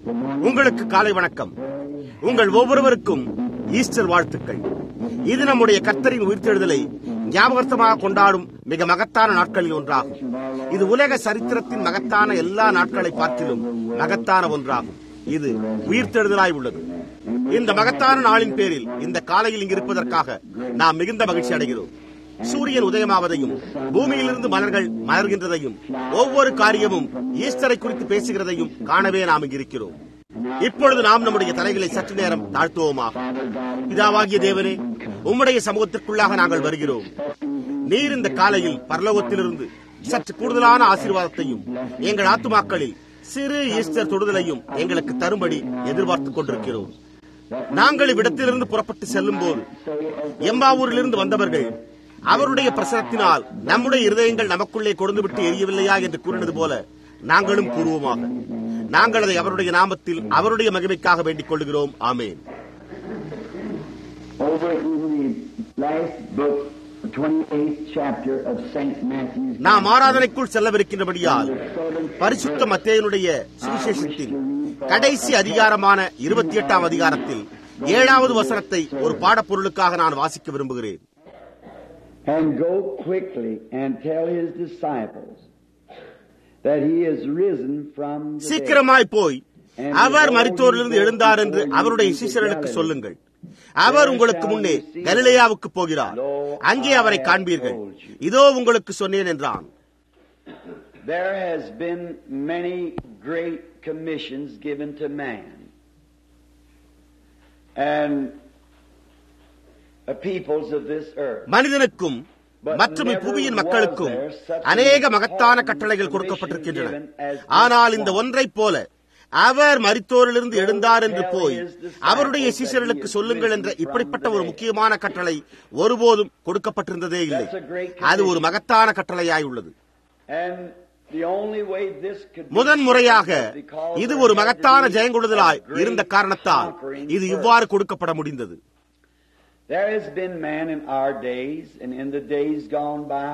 உங்களுக்கு காலை வணக்கம் உங்கள் ஒவ்வொருவருக்கும் ஈஸ்டர் வாழ்த்துக்கள் இது நம்முடைய கர்த்தரின் உயிர்த்தெழுதலை ஞாபகத்தமாக கொண்டாடும் மிக மகத்தான நாட்களில் ஒன்றாகும் இது உலக சரித்திரத்தின் மகத்தான எல்லா நாட்களை பார்க்கிலும் மகத்தான ஒன்றாகும் இது உயிர்த்தெழுதலாய் உள்ளது இந்த மகத்தான நாளின் பேரில் இந்த காலையில் இங்கு இருப்பதற்காக நாம் மிகுந்த மகிழ்ச்சி அடைகிறோம் சூரியன் உதயமாவதையும் பூமியிலிருந்து மலர்கள் மலர்கின்றதையும் ஒவ்வொரு காரியமும் ஈஸ்டரை குறித்து பேசுகிறதையும் காணவே நாம் இங்கு இருக்கிறோம் இப்பொழுது நாம் நம்முடைய தலைகளை சற்று நேரம் தாழ்த்துவோமாக பிதாவாகிய தேவனே உம்முடைய சமூகத்திற்குள்ளாக நாங்கள் வருகிறோம் நீர் இந்த காலையில் பரலோகத்திலிருந்து சற்று கூடுதலான ஆசீர்வாதத்தையும் எங்கள் ஆத்துமாக்களில் சிறு ஈஸ்டர் தொடுதலையும் எங்களுக்கு தரும்படி எதிர்பார்த்துக் கொண்டிருக்கிறோம் நாங்கள் இவ்விடத்திலிருந்து புறப்பட்டு செல்லும் போது எம்பாவூரிலிருந்து வந்தவர்கள் அவருடைய பிரசனத்தினால் நம்முடைய இருதயங்கள் நமக்குள்ளே கொடுந்துவிட்டு எரியவில்லையா என்று கூறினது போல நாங்களும் கூறுவோமாக நாங்கள் அதை அவருடைய நாமத்தில் அவருடைய மகிமைக்காக வேண்டிக் கொள்கிறோம் ஆமேன் over in the last book, 28th chapter of St. Matthew's நாம் ஆராதனைக்குள் செல்லவிருக்கின்றபடியால் பரிசுத்த மத்தேயனுடைய சுவிசேஷத்தின் கடைசி அதிகாரமான இருபத்தி எட்டாம் அதிகாரத்தில் ஏழாவது வசனத்தை ஒரு பாடப்பொருளுக்காக நான் வாசிக்க விரும்புகிறேன் and go quickly and tell his disciples that he is risen from the dead. சீக்கிரமாய் போய் அவர் மரித்தோரிலிருந்து எழுந்தார் என்று அவருடைய சிஷ்யர்களுக்கு சொல்லுங்கள் அவர் உங்களுக்கு முன்னே கலிலேயாவுக்கு போகிறார் அங்கே அவரை காண்பீர்கள் இதோ உங்களுக்கு சொன்னேன் என்றான் There has been many great commissions given to man. And the peoples of this earth. மனிதனுக்கும் மற்றும் இப்புவியின் மக்களுக்கும் அநேக மகத்தான கட்டளைகள் கொடுக்கப்பட்டிருக்கின்றன ஆனால் இந்த ஒன்றைப் போல அவர் மரித்தோரிலிருந்து எழுந்தார் என்று போய் அவருடைய சீசர்களுக்கு சொல்லுங்கள் என்ற இப்படிப்பட்ட ஒரு முக்கியமான கட்டளை ஒருபோதும் கொடுக்கப்பட்டிருந்ததே இல்லை அது ஒரு மகத்தான கட்டளையாய் உள்ளது And the only way this could be முதன் முறையாக because இது there ஒரு had to மகத்தான be ஜெயங்கொடுதலாய் a great இருந்த காரணத்தால் conquering இது first. இவ்வாறு கொடுக்கப்பட முடிந்தது There has been man in our days and in the days gone by,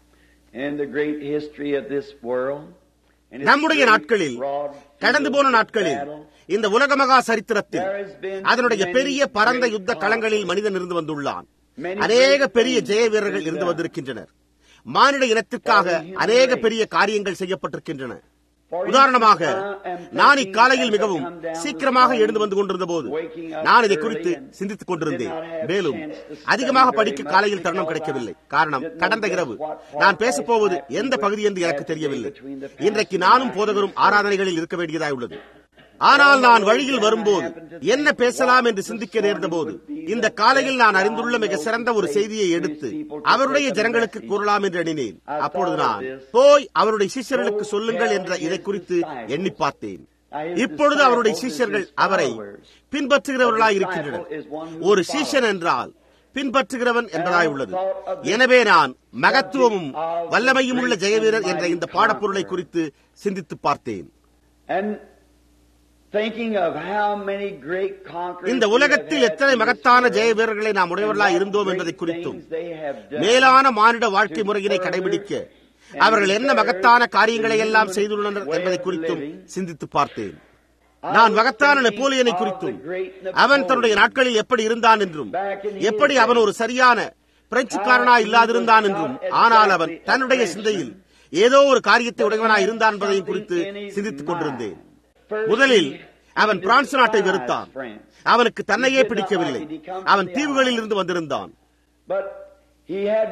in the great history of this world. and its நம்முடைய great நாட்களில் broad கடந்து போன நாட்களில் battle. இந்த உலக மகா சரித்திரத்தில் There has been அதனுடைய many பெரிய பரந்த great யுத்த களங்களில் மனிதன் இருந்து வந்துள்ளான் Many அநேக great பெரிய things ஜெய வீரர்கள் been இருந்து done. வந்திருக்கின்றனர் மானிட இனத்திற்காக For the human அநேக race. பெரிய காரியங்கள் செய்யப்பட்டிருக்கின்றன For உதாரணமாக instance, I am நான் thinking இக்காலையில் as I மிகவும் come down சீக்கிரமாக this எழுந்து வந்து கொண்டிருந்த போது morning, waking up நான் இதை early குறித்து and சிந்தித்துக் கொண்டிருந்தேன் did not have மேலும் chance to study அதிகமாக very படிக்க much காலையில் தருணம் because கிடைக்கவில்லை I காரணம் didn't know கடந்த just இரவு what part நான் I பேசப் போவது had to எந்த do பகுதி என்று எனக்கு between தெரியவில்லை the past இன்றைக்கு and நானும் the போதகரும் present. ஆராதனைகளில் இருக்க வேண்டியதாய் உள்ளது ஆனால் நான் வழியில் வரும்போது என்ன பேசலாம் என்று சிந்திக்க நேர்ந்தபோது இந்த காலையில் நான் அறிந்துள்ள மிக சிறந்த ஒரு செய்தியை எடுத்து அவருடைய ஜனங்களுக்கு கூறலாம் என்று எண்ணினேன் அப்பொழுது நான் போய் அவருடைய சிஷ்யர்களுக்கு சொல்லுங்கள் என்ற இதை குறித்து எண்ணி பார்த்தேன் இப்பொழுது அவருடைய சீஷர்கள் அவரை பின்பற்றுகிறவர்களாய் இருக்கின்றனர் ஒரு சீஷன் என்றால் பின்பற்றுகிறவன் என்பதாய் உள்ளது எனவே நான் மகத்துவமும் வல்லமையும் உள்ள ஜெயவீரர் என்ற இந்த பாடப்பொருளை குறித்து சிந்தித்து பார்த்தேன் And thinking of how many great conquerors இந்த we have உலகத்தில் had எத்தனை in this மகத்தான world, ஜெய வீரர்களை நாம் and உடையவர்களாய் what இருந்தோம் great என்பதை குறித்தும் things they have done. மேலான மானிட வாழ்க்கை முறையினை கடைபிடிக்க அவர்கள் என்ன மகத்தான காரியங்களை எல்லாம் செய்துள்ளனர் என்பதை குறித்தும் சிந்தித்து பார்த்தேன் நான் மகத்தான நெப்போலியனை குறித்தும் அவன் தன்னுடைய நாட்களில் எப்படி இருந்தான் என்றும் எப்படி அவன் ஒரு சரியான பிரெஞ்சுக்காரனா இல்லாதிருந்தான் என்றும் ஆனால் அவன் தன்னுடைய சிந்தையில் ஏதோ ஒரு காரியத்தை உடையவனாய் இருந்தான் என்பதையும் குறித்து சிந்தித்துக் கொண்டிருந்தேன் முதலில் அவன் பிரான்ஸ் நாட்டை வெறுத்தான் அவனுக்கு தன்னையே பிடிக்கவில்லை அவன் தீவுகளில் இருந்து வந்திருந்தான் But he had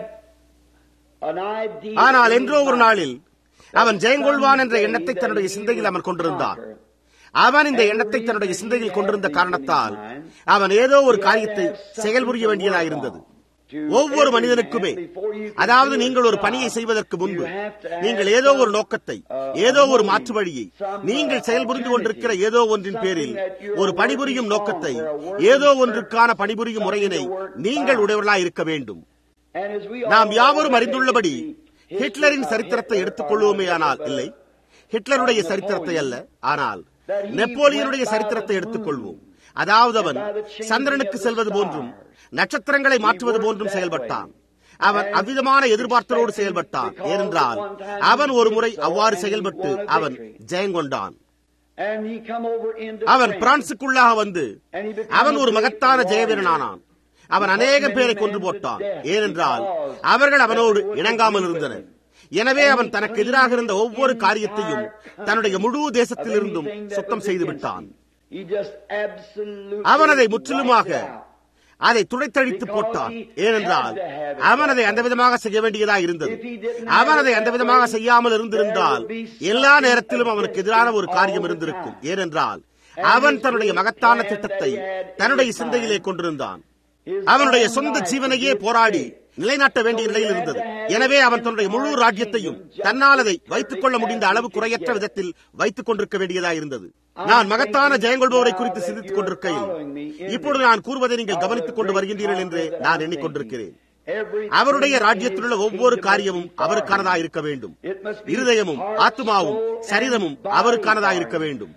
an idea ஆனால் in என்றோ his ஒரு mind நாளில் அவன் ஜெயங்கொள்வான் என்ற எண்ணத்தை தன்னுடைய சிந்தையில் அவன் கொண்டிருந்தான் அவன் இந்த எண்ணத்தை தன்னுடைய சிந்தையில் கொண்டிருந்த காரணத்தால் அவன் ஏதோ ஒரு காரியத்தை செயல்புரிய வேண்டியதாயிருந்தது ஒவ்வொரு மனிதனுக்குமே அதாவது நீங்கள் ஒரு பணியை செய்வதற்கு முன்பு நீங்கள் ஏதோ ஒரு நோக்கத்தை ஏதோ ஒரு மாற்று வழியை நீங்கள் செயல்புரிந்து கொண்டிருக்கிற ஏதோ ஒன்றின் பேரில் ஒரு பணிபுரியும் நோக்கத்தை ஏதோ ஒன்றுக்கான பணிபுரியும் முறையினை நீங்கள் உடையவர்களாய் இருக்க வேண்டும் And as we நாம் all யாவரும் know, அறிந்துள்ளபடி history ஹிட்லரின் of சரித்திரத்தை Hitler, எடுத்துக்கொள்வோமேயானால் இல்லை ஹிட்லருடைய சரித்திரத்தை அல்ல ஆனால் நெப்போலியனுடைய சரித்திரத்தை எடுத்துக்கொள்வோம் அதாவது அவன் சந்திரனுக்கு செல்வது போன்றும் நட்சத்திரங்களை மாற்றுவது போன்றும் செயல்பட்டான் அவன் அவ்விதமான எதிர்பார்த்தலோடு செயல்பட்டான் ஏனென்றால் அவன் ஒரு முறை அவ்வாறு செயல்பட்டு அவன் Jayankondan And he come over into அவன் France. பிரான்சுக்குள்ளாக வந்து And he became அவன் ஒரு a great மகத்தான warrior. ஜெயவீரனானான் அவன் அநேகம் பேரை கொன்று போட்டான் ஏனென்றால் அவர்கள் அவனோடு இணங்காமல் இருந்தனர் எனவே அவன் தனக்கு எதிராக இருந்த ஒவ்வொரு காரியத்தையும் தன்னுடைய முழு தேசத்திலிருந்தும் சுத்தம் செய்து விட்டான் He just absolutely அவன் அதை முற்றிலுமாக wiped out. அதை துடைத்தழித்து போட்டான் ஏனென்றால் அவன் அதை அந்த விதமாக செய்ய வேண்டியதா இருந்தது அவன் அதை அந்த விதமாக செய்யாமல் இருந்திருந்தால் எல்லா நேரத்திலும் அவனுக்கு எதிரான ஒரு காரியம் இருந்திருக்கும் ஏனென்றால் அவன் தன்னுடைய மகத்தான திட்டத்தை தன்னுடைய சிந்தையிலே கொண்டிருந்தான் அவனுடைய சொந்த ஜீவனையே போராடி நிலைநாட்ட வேண்டிய நிலையில் இருந்தது எனவே அவன் தன்னுடைய முழு ராஜ்யத்தையும் தன்னால் அதை வைத்துக் கொள்ள முடிந்த அளவு குறையற்ற விதத்தில் வைத்துக் கொண்டிருக்க வேண்டியதா இருந்தது நான் மகத்தான ஜெயங்கொள்பவரை குறித்து சிந்தித்துக் கொண்டிருக்கையில் இப்பொழுது நான் கூறுவதை நீங்கள் கவனித்துக் கொண்டு வருகின்றீர்கள் என்று நான் எண்ணிக்கொண்டிருக்கிறேன் அவருடைய ராஜ்யத்திலுள்ள ஒவ்வொரு காரியமும் அவருக்கானதா இருக்க வேண்டும் இருதயமும் ஆத்மாவும் சரீரமும் அவருக்கானதா இருக்க வேண்டும்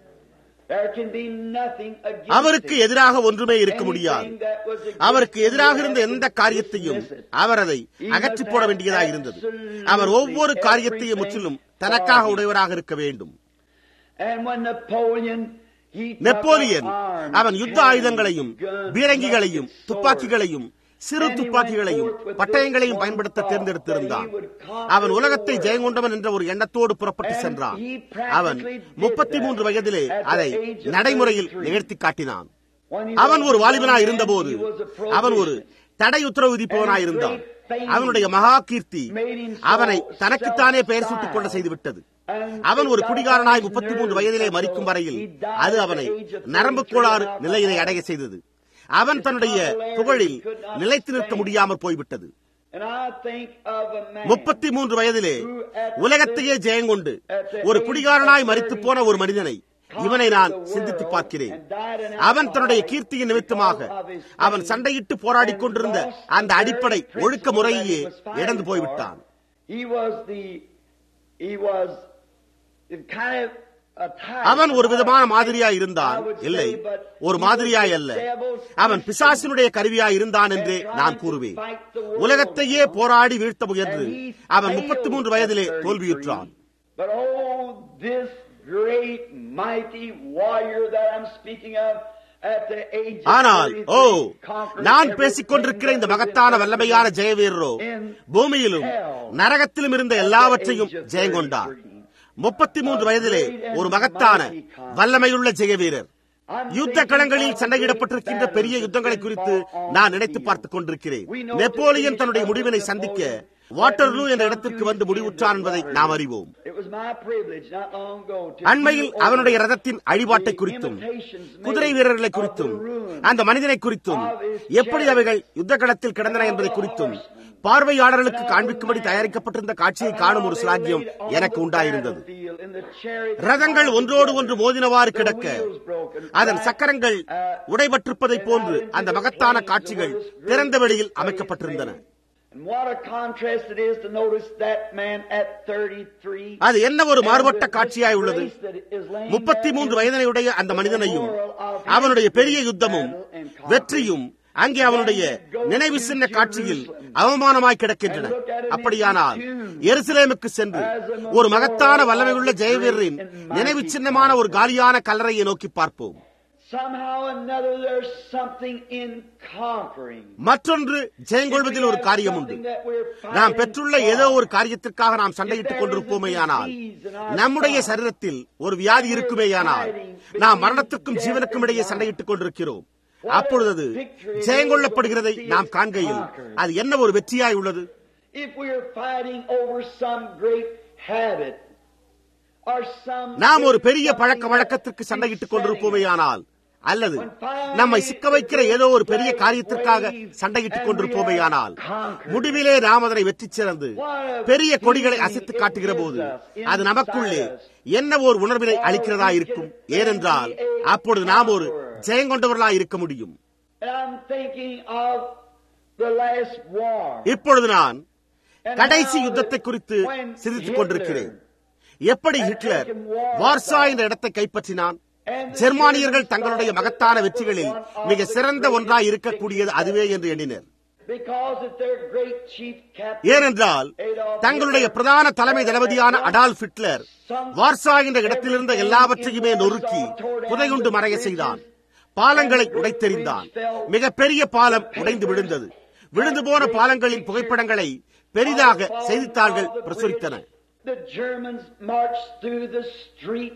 There can be nothing against அவருக்கு it. எதிராக ஒன்றுமே இருக்க முடியாது Anything that was against அவருக்கு it, எதிராக you இருந்த have எந்த to காரியத்தையும் dismiss it. அவர் அதை அகற்றி போட வேண்டியதாக இருந்தது அவர் ஒவ்வொரு காரியத்தையும் முற்றிலும் தனக்காக உடையவராக இருக்க வேண்டும் And when Napoleon, he took Napoleon up arms, அவன் யுத்த cannons, ஆயுதங்களையும் guns, பீரங்கிகளையும் muskets, துப்பாக்கிகளையும் சிறு And he துப்பாக்கிகளையும் went forth with பட்டயங்களையும் this பயன்படுத்த one தேர்ந்தெடுத்திருந்தான் thought that he would conquer அவன் உலகத்தை the world. ஜெயங்கொண்டவன் என்ற ஒரு எண்ணத்தோடு புறப்பட்டு And சென்றான் he practically அவன் did முப்பத்தி that மூன்று வயதிலே at the அதை age of நடைமுறையில் 33. நிகழ்த்தி காட்டினான் When he அவன் was ஒரு a வாலிபனாய் young இருந்தபோது man, he was a அவன் ஒரு prohibitionist. தடை உத்தரவு விதிப்பவனாய் இருந்தான் அவனுடைய மகா கீர்த்தி அவனை தனக்குத்தானே பெயர் சூட்டிக் கொள்ள செய்துவிட்டது அவன் ஒரு குடிகாரனாய் முப்பத்தி மூன்று வயதிலே மறிக்கும் வரையில் அது அவனை நரம்பு கோளாறு நிலையினை அடைய செய்தது அவன் தன்னுடைய புகழில் நிலைத்து நிற்க முடியாமல் போய்விட்டது And I think of a man முப்பத்தி மூன்று வயதிலே உலகத்தையே ஜெயங்கொண்டு ஒரு குடிகாரனாய் மறித்து போன ஒரு மனிதனை இவனை நான் சிந்தித்து பார்க்கிறேன் அவன் தன்னுடைய கீர்த்தியின் நிமித்தமாக அவன் சண்டையிட்டு போராடிக் கொண்டிருந்த அந்த அடிப்படை ஒழுக்க முறையே இழந்து போய்விட்டான் He was the he was kind of a type. அவன் ஒரு விதமான மாதிரியாய் இருந்தான் இல்லை ஒரு மாதிரியாய் அல்ல அவன் பிசாசினுடைய கருவியாய் இருந்தான் என்றே நான் கூறுவேன் உலகத்தையே போராடி வீழ்த்த முயன்று அவன் முப்பத்தி மூன்று வயதிலே தோல்வியுற்றான் But oh, this great mighty warrior that I'm speaking of at the age of ஆனால் 33 ஓ conquered நான் everything பேசிக் கொண்டிருக்கிற இந்த that was மகத்தான in வல்லமையான the ஜெயவீரரோ பூமியிலும் நரகத்திலும் இருந்த எல்லாவற்றையும் ஜெயங்கொண்டார் முப்பத்தி மூன்று வயதிலே ஒரு மகத்தான வல்லமையுள்ள ஜெயவீரர் யுத்த களங்களில் சண்டையிடப்பட்டிருக்கின்ற பெரிய யுத்தங்களை குறித்து நான் நினைத்து பார்த்துக் கொண்டிருக்கிறேன் நெப்போலியன் தன்னுடைய முடிவினை சந்திக்க வாட்டர்லூ என்ற இடத்திற்கு வந்து முடிவுற்றான் என்பதை நாம் அறிவோம் It was my privilege not long ago to அண்மையில் view over அவனுடைய ரதத்தின் அழிபாட்டை குறித்தும் குதிரை வீரர்களை குறித்தும் அந்த மனிதனை குறித்தும் எப்படி அவைகள் யுத்த களத்தில் கிடந்தன என்பதை குறித்தும் பார்வையாளர்களுக்கு காண்பிக்கும்படி தயாரிக்கப்பட்டிருந்த காட்சியை காணும் ஒரு சிலாக்கியம் எனக்கு உண்டாயிருந்தது ரதங்கள் ஒன்றோடு ஒன்று மோதினவாறு கிடக்க அதன் சக்கரங்கள் உடைபட்டிருப்பதைப் போன்று அந்த மகத்தான காட்சிகள் திறந்த வெளியில் அமைக்கப்பட்டிருந்தன And what a contrast it is to notice that man at 33. அது என்ன ஒரு மாறுபட்ட காட்சியாய் உள்ளது முப்பத்தி மூன்று வயதினையுடைய அந்த மனிதனையும் அவனுடைய பெரிய யுத்தமும் வெற்றியும் அங்கே அவனுடைய நினைவு சின்ன காட்சியில் அவமானமாய் கிடக்கின்றன அப்படியானால் எருசலேமுக்கு சென்று ஒரு மகத்தான வல்லமையுள்ள ஜெயவீரரின் நினைவு சின்னமான ஒரு காலியான கல்லறையை நோக்கி பார்ப்போம் Somehow or another, there's something in conquering. மற்றொன்று ஜெயங்கொள்வதில் ஒரு காரியம் உண்டு நாம் பெற்றுள்ள ஏதோ ஒரு காரியத்திற்காக நாம் சண்டையிட்டுக் கொண்டிருப்போமேயானால் நம்முடைய சரீரத்தில் ஒரு வியாதி இருக்குமேயானால் நாம் மரணத்திற்கும் ஜீவனுக்கும் இடையே சண்டையிட்டுக் கொண்டிருக்கிறோம் அப்பொழுது ஜெயங்கொள்ளப்படுகிறதை நாம் காண்கையில் அது என்ன ஒரு வெற்றியாய் உள்ளது If we're fighting over some great habit or some நாம் ஒரு பெரிய பழக்க வழக்கத்திற்கு சண்டையிட்டுக் கொண்டிருப்போமேயானால் அல்லது நம்மை சிக்க வைக்கிற ஏதோ ஒரு பெரிய காரியத்திற்காக சண்டையிட்டுக் கொண்டிருப்போமேயானால் முடிவிலே நாம் அதனை வெற்றி சிறந்து பெரிய கொடிகளை அசைத்து காட்டுகிற போது அது நமக்குள்ளே என்ன ஒரு உணர்வினை அளிக்கிறதா இருக்கும் ஏனென்றால் அப்பொழுது நாம் ஒரு ஜெயங்கொண்டவர்களாய் இருக்க முடியும் And I'm thinking of the last war. இப்பொழுது நான் கடைசி யுத்தத்தை குறித்து சிந்தித்துக் கொண்டிருக்கிறேன் எப்படி ஹிட்லர் வார்சா என்ற இடத்தை கைப்பற்றினான் ஜெர்மானியர்கள் தங்களுடைய மகத்தான வெற்றிகளில் மிக சிறந்த ஒன்றாய் இருக்கக்கூடியது அதுவே என்று எண்ணினர் Because that their great chief captain ஏனென்றால் தங்களுடைய பிரதான தலைமை தளபதியான அடால்ஃப் ஹிட்லர் வார்சா என்ற இடத்திலிருந்த எல்லாவற்றையுமே நொறுக்கி புதையுண்டு மறைய செய்தான் பாலங்களை உடைத்தெறிந்தான் மிகப்பெரிய பாலம் உடைந்து விழுந்தது விழுந்து போன பாலங்களின் புகைப்படங்களை பெரிதாக செய்தித்தாள்கள் பிரசுரித்தன The Germans marched through the street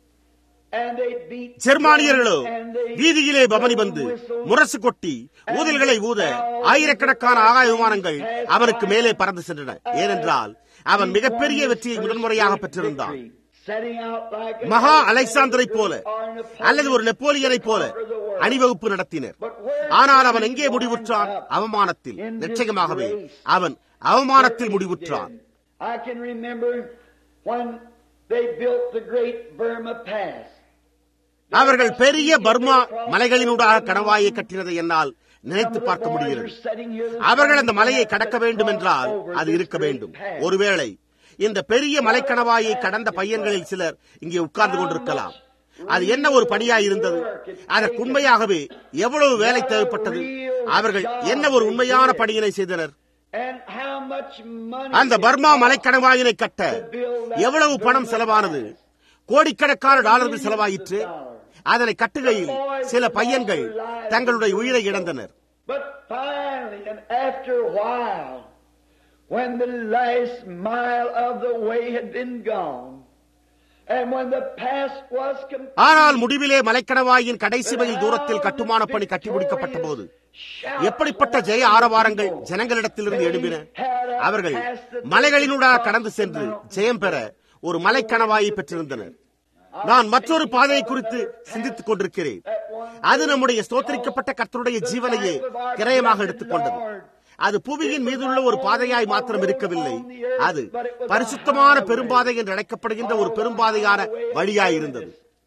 and they beat ஜெர்மானியர்களோ and they வீதியிலே பவனி வந்து முரசு கொட்டி ஊதல்களை ஊத ஆயிரக்கணக்கான ஆகாய விமானங்கள் அவனுக்கு மேலே பறந்து சென்றன ஏனென்றால் அவன் மிகப்பெரிய வெற்றியை முதன்முறையாக பெற்றிருந்தான் setting out like a மகா அலெக்சாந்தரை போல அல்லது ஒரு நெப்போலியனை போல அணிவகுப்பு நடத்தினர் ஆனால் அவன் எங்கே முடிவுற்றான் அவமானத்தில் நிச்சயமாகவே அவன் அவமானத்தில் முடிவுற்றான் I can remember when they built the great Burma Pass. அவர்கள் பெரிய பர்மா மலைகளினூடாக கணவாயை கட்டினதை என்னால் நினைத்து பார்க்க முடிகிறது அவர்கள் அந்த மலையை கடக்க வேண்டும் என்றால் அது இருக்க வேண்டும் ஒருவேளை இந்த பெரிய மலைக்கணவாயை கடந்த பையன்களில் சிலர் இங்கே உட்கார்ந்து கொண்டிருக்கலாம் அது என்ன ஒரு பணியாய் இருந்தது அதற்கு உண்மையாகவே எவ்வளவு வேலை தேவைப்பட்டது அவர்கள் என்ன ஒரு உண்மையான பணியினை செய்தனர் And how much money அந்த பர்மா மலைக்கணவாயினை கட்ட எவ்வளவு பணம் செலவானது கோடிக்கணக்கான டாலர்கள் செலவாயிற்று அதனை கட்டுகையில் சில பையன்கள் தங்களுடைய உயிரை இழந்தனர் But finally, and after a while, when the last mile of the way had been gone, and when the pass was complete, ஆனால் முடிவிலே மலைக்கணவாயின் கடைசி மைல் தூரத்தில் கட்டுமான பணி கட்டி முடிக்கப்பட்ட போது எப்படிப்பட்ட ஜெய ஆரவாரங்கள் ஜனங்களிடத்திலிருந்து எழும்பின அவர்கள் மலைகளினூடாக கடந்து சென்று ஜெயம் பெற ஒரு மலைக்கணவாயை பெற்றிருந்தனர் நான் மற்றொரு பாதையை குறித்து சிந்தித்துக் கொண்டிருக்கிறேன் அது நம்முடைய ஸ்தோத்தரிக்கப்பட்ட கர்த்தருடைய ஜீவனையே கிரயமாக எடுத்துக்கொண்டது அது புவியின் மீதுள்ள ஒரு பாதையாய் மாத்திரம் இருக்கவில்லை அது பரிசுத்தமான பெரும்பாதை என்று அழைக்கப்படுகின்ற ஒரு பெரும்பாதையான வழியாயிருந்தது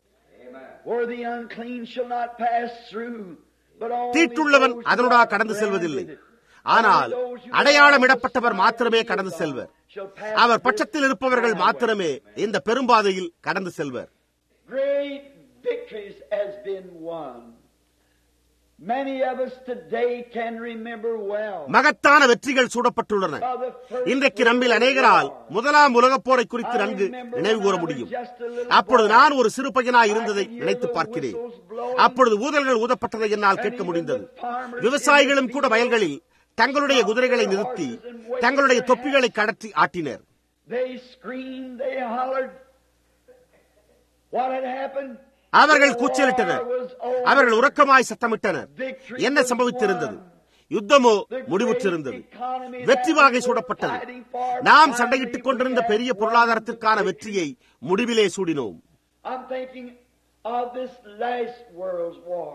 where the unclean shall not pass through, but only தீட்டுள்ளவன் those அதனூடாக who கடந்து are செல்வதில்லை permitted. ஆனால் அடையாளமிடப்பட்டவர் மாத்திரமே கடந்து செல்வர் Shall pass அவர் this பட்சத்தில் இருப்பவர்கள் highway. மாத்திரமே இந்த பெரும்பாதையில் கடந்து செல்வர் Great victories has been won. Many of us today can remember well. மகத்தான வெற்றிகள் சூடப்பட்டுள்ளன of the first இன்றைக்கு நம்மில் அநேகரால் war. முதலாம் உலகப் போரை குறித்து நன்கு நினைவு கூற முடியும் அப்பொழுது நான் ஒரு சிறு பையனாய் இருந்ததை நினைத்து பார்க்கிறேன் அப்பொழுது ஊதல்கள் ஊதப்பட்டதை என்னால் கேட்க முடிந்தது விவசாயிகளும் கூட வயல்களில் தங்களுடைய குதிரைகளை நிறுத்தி தங்களுடைய தொப்பிகளை கடற்றி ஆட்டினர் They screamed, they hollered. What had happened? அவர்கள் The கூச்சலிட்டனர் war was over. அவர்கள் உறக்கமாய் சத்தமிட்டனர் என்ன சம்பவித்திருந்தது யுத்தமோ முடிவுற்றிருந்தது வெற்றி வாகை சூடப்பட்டது நாம் சண்டையிட்டுக் கொண்டிருந்த பெரிய பொருளாதாரத்திற்கான வெற்றியை முடிவிலே சூடினோம் I'm thinking of this last world's war.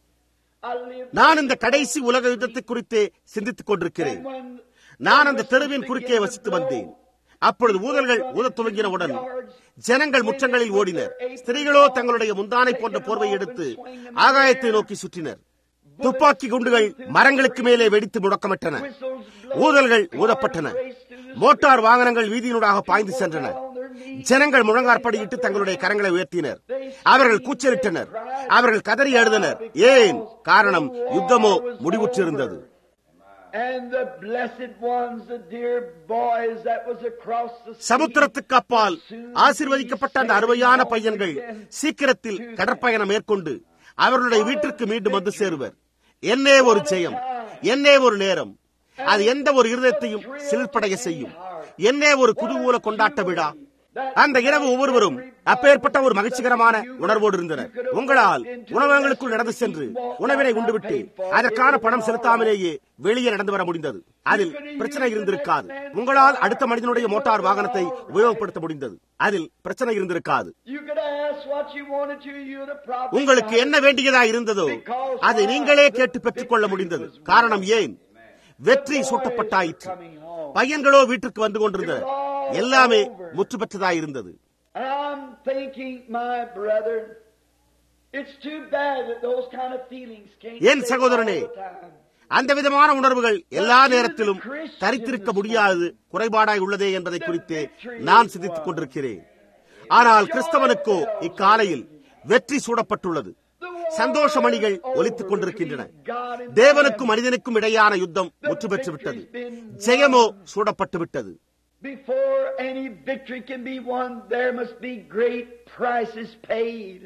I lived நான் இந்த கடைசி உலக யுத்தத்தை குறித்தே சிந்தித்துக் கொண்டிருக்கிறேன் and when நான் அந்த தெருவின் குறுக்கே வசித்து வந்தேன் அப்பொழுது ஊதல்கள் ஊதத் துவங்கினவுடன் ஜனங்கள் முற்றங்களில் ஓடினர் ஸ்திரீகளோ தங்களுடைய முந்தானை போன்ற போர்வை எடுத்து ஆகாயத்தை நோக்கி சுற்றினர் துப்பாக்கி குண்டுகள் மரங்களுக்கு மேலே வெடித்து முழக்கமிட்டன ஊதல்கள் ஊதப்பட்டன மோட்டார் வாகனங்கள் வீதியினூடாக பாய்ந்து சென்றன ஜனங்கள் முழங்காற்படியிட்டு தங்களுடைய கரங்களை உயர்த்தினர் அவர்கள் கூச்சலிட்டனர் அவர்கள் கதறி எழுதினர் ஏன் காரணம் யுத்தமோ முடிவுற்றிருந்தது And the blessed ones, the dear boys that was across the sea, சமுத்திரத்துக்கு அப்பால் ஆசீர்வதிக்கப்பட்ட அந்த அருமையான பையன்கள் சீக்கிரத்தில் கடற்பயணம் மேற்கொண்டு அவர்களுடைய வீட்டிற்கு மீண்டும் வந்து சேருவர் என்னே ஒரு ஜெயம் என்னே ஒரு நேரம் அது எந்த ஒரு இருதயத்தையும் சிலிர்ப்படைய செய்யும் என்னே ஒரு குதூகூல கொண்டாட்ட விழா அந்த இரவு ஒவ்வொருவரும் அப்பேற்பட்ட ஒரு மகிழ்ச்சிகரமான உணர்வோடு இருந்தனர் உங்களால் உணவகங்களுக்குள் நடந்து சென்று உணவினை உண்டுவிட்டு அதற்கான பணம் செலுத்தாமலேயே வெளியே நடந்து வர முடிந்தது அதில் பிரச்சனை இருந்திருக்காது உங்களால் அடுத்த மனிதனுடைய மோட்டார் வாகனத்தை உபயோகப்படுத்த முடிந்தது அதில் பிரச்சனை இருந்திருக்காது You could ask what you wanted to, you the prophet. உங்களுக்கு என்ன வேண்டியதா இருந்ததோ அதை நீங்களே கேட்டு பெற்றுக்கொள்ள முடிந்தது காரணம் ஏன் வெற்றி சூட்டப்பட்டாயிற்று பையன்களோ வீட்டுக்கு வந்து கொண்டிருந்தனர் எல்லாமே முற்று பெற்றதாயிருந்தது And I'm thinking, my brother, it's too bad that those kind of feelings can't N stay சகோதரனே, all the time. அந்த விதமான உணர்வுகள் எல்லா நேரத்திலும் தரித்திருக்க முடியாது குறைபாடாய் உள்ளதே என்பதை குறித்து நான் சிந்தித்துக் கொண்டிருக்கிறேன் ஆனால் கிறிஸ்தவனுக்கோ இக்காலையில் வெற்றி சூடப்பட்டுள்ளது சந்தோஷமணிகள் ஒலித்துக் கொண்டிருக்கின்றன தேவனுக்கும் மனிதனுக்கும் இடையான யுத்தம் முற்று பெற்று விட்டது ஜெயமோ சூடப்பட்டு விட்டது Before any victory can be won, there must be great prices paid.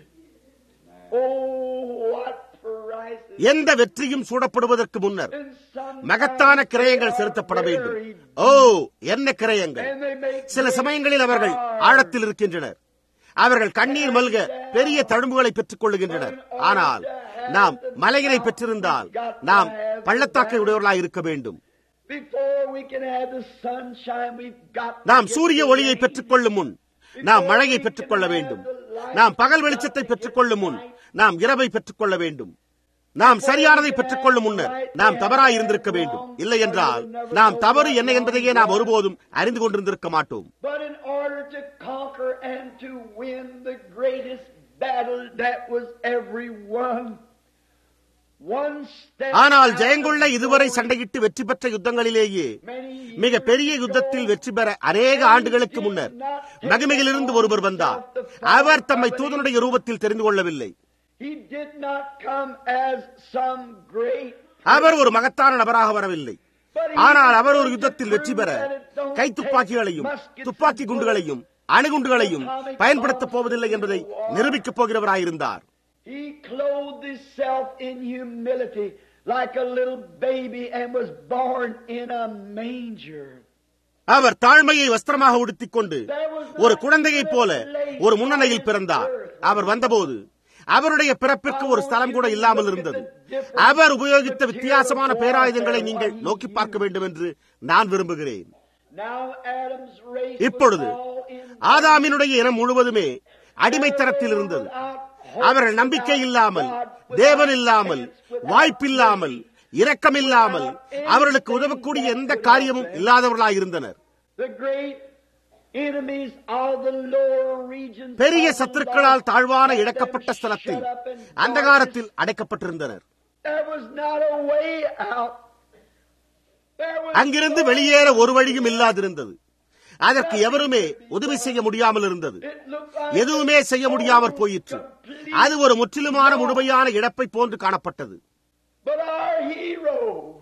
Oh, what prices! எந்த வெற்றியும் சூடப்படுவதற்கு முன்னர் And sometimes மகத்தான கிரயங்கள் they are செலுத்தப்பட வேண்டும் buried. ஓ என்ன கிரயங்கள் And they make சில great சமயங்களில் அவர்கள் stars. ஆழத்தில் இருக்கின்றனர் அவர்கள் கண்ணீர் மல்க பெரிய தழும்புகளை பெற்றுக் கொள்ளுகின்றனர் ஆனால் நாம் மலையினை பெற்றிருந்தால் நாம் பள்ளத்தாக்கை உடையவர்களாய் இருக்க வேண்டும் Before we can have the sunshine, we've got to நாம் get சூரிய the ஒளியை rain. பெற்றுக் கொள்ளும் முன் நாம் மழையை பெற்றுக் கொள்ள வேண்டும் நாம் பகல் வெளிச்சத்தை பெற்றுக் கொள்ளும் முன் நாம் இரவை பெற்றுக் கொள்ள வேண்டும் நாம் சரியானதை பெற்றுக் கொள்ளும் முன்னர் நாம் தவறாய் இருந்திருக்க வேண்டும் இல்லை என்றால் நாம் தவறு என்ன என்பதையே நாம் ஒருபோதும் அறிந்து கொண்டிருந்திருக்க மாட்டோம் But in order to conquer and to win the greatest battle that was ever won, one step ஆனால் out ஜெயங்கொள்ள of இதுவரை glory, சண்டையிட்டு வெற்றி பெற்ற யுத்தங்களிலேயே many மிக years பெரிய ago, யுத்தத்தில் வெற்றி பெற அநேக ஆண்டுகளுக்கு முன்னர் மகிமையிலிருந்து ஒருவர் வந்தார் அவர் தம்மை தூதனுடைய ரூபத்தில் தெரிந்து கொள்ளவில்லை He did not come as some great அவர் ஒரு மகத்தான நபராக வரவில்லை ஆனால் அவர் ஒரு யுத்தத்தில் வெற்றி பெற கை துப்பாக்கிகளையும் துப்பாக்கி குண்டுகளையும் அணுகுண்டுகளையும் பயன்படுத்தப் போவதில்லை என்பதை நிரூபிக்கப் போகிறவராயிருந்தார் He clothed himself in humility like a little baby and was born in a manger. அவர் தாழ்மையை வஸ்திரமாக உடுத்திக் கொண்டு ஒரு குழந்தையைப் போல ஒரு முன்னணியில் பிறந்தார் அவர் வந்தபோது அவருடைய பிறப்பிற்கு ஒரு ஸ்தலம் கூட இல்லாமல் இருந்தது அவர் உபயோகித்த வித்தியாசமான பேராயுதங்களை நீங்கள் நோக்கி பார்க்க வேண்டும் என்று நான் விரும்புகிறேன் Now Adam's race இப்பொழுது was all in ஆதாமினுடைய இனம் முழுவதுமே அடிமைத்தனத்தில் இருந்தது அவர்கள் நம்பிக்கை இல்லாமல் தேவன் இல்லாமல் வாய்ப்பில்லாமல் இரக்கமில்லாமல் அவர்களுக்கு உதவக்கூடிய எந்த காரியமும் இல்லாதவர்களாய் இருந்தனர் the great enemies of the lower regions. பெரிய of the சத்துருக்களால் light தாழ்வான kept இழக்கப்பட்ட them ஸ்தலத்தில் shut up in அந்தகாரத்தில் அடைக்கப்பட்டிருந்தனர் darkness. There was not a way out. There was அங்கிருந்து no வெளியேற ஒரு வழியும் இல்லாதிருந்தது அதற்கு எவருமே உதவி செய்ய முடியாமல் இருந்தது It looked like எதுவுமே செய்ய முடியாமற் போயிற்று அது ஒரு முற்றிலுமான முழுமையான இழப்பை போன்று காணப்பட்டது But our hero,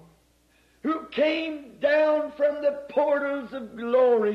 who came down from the portals of glory,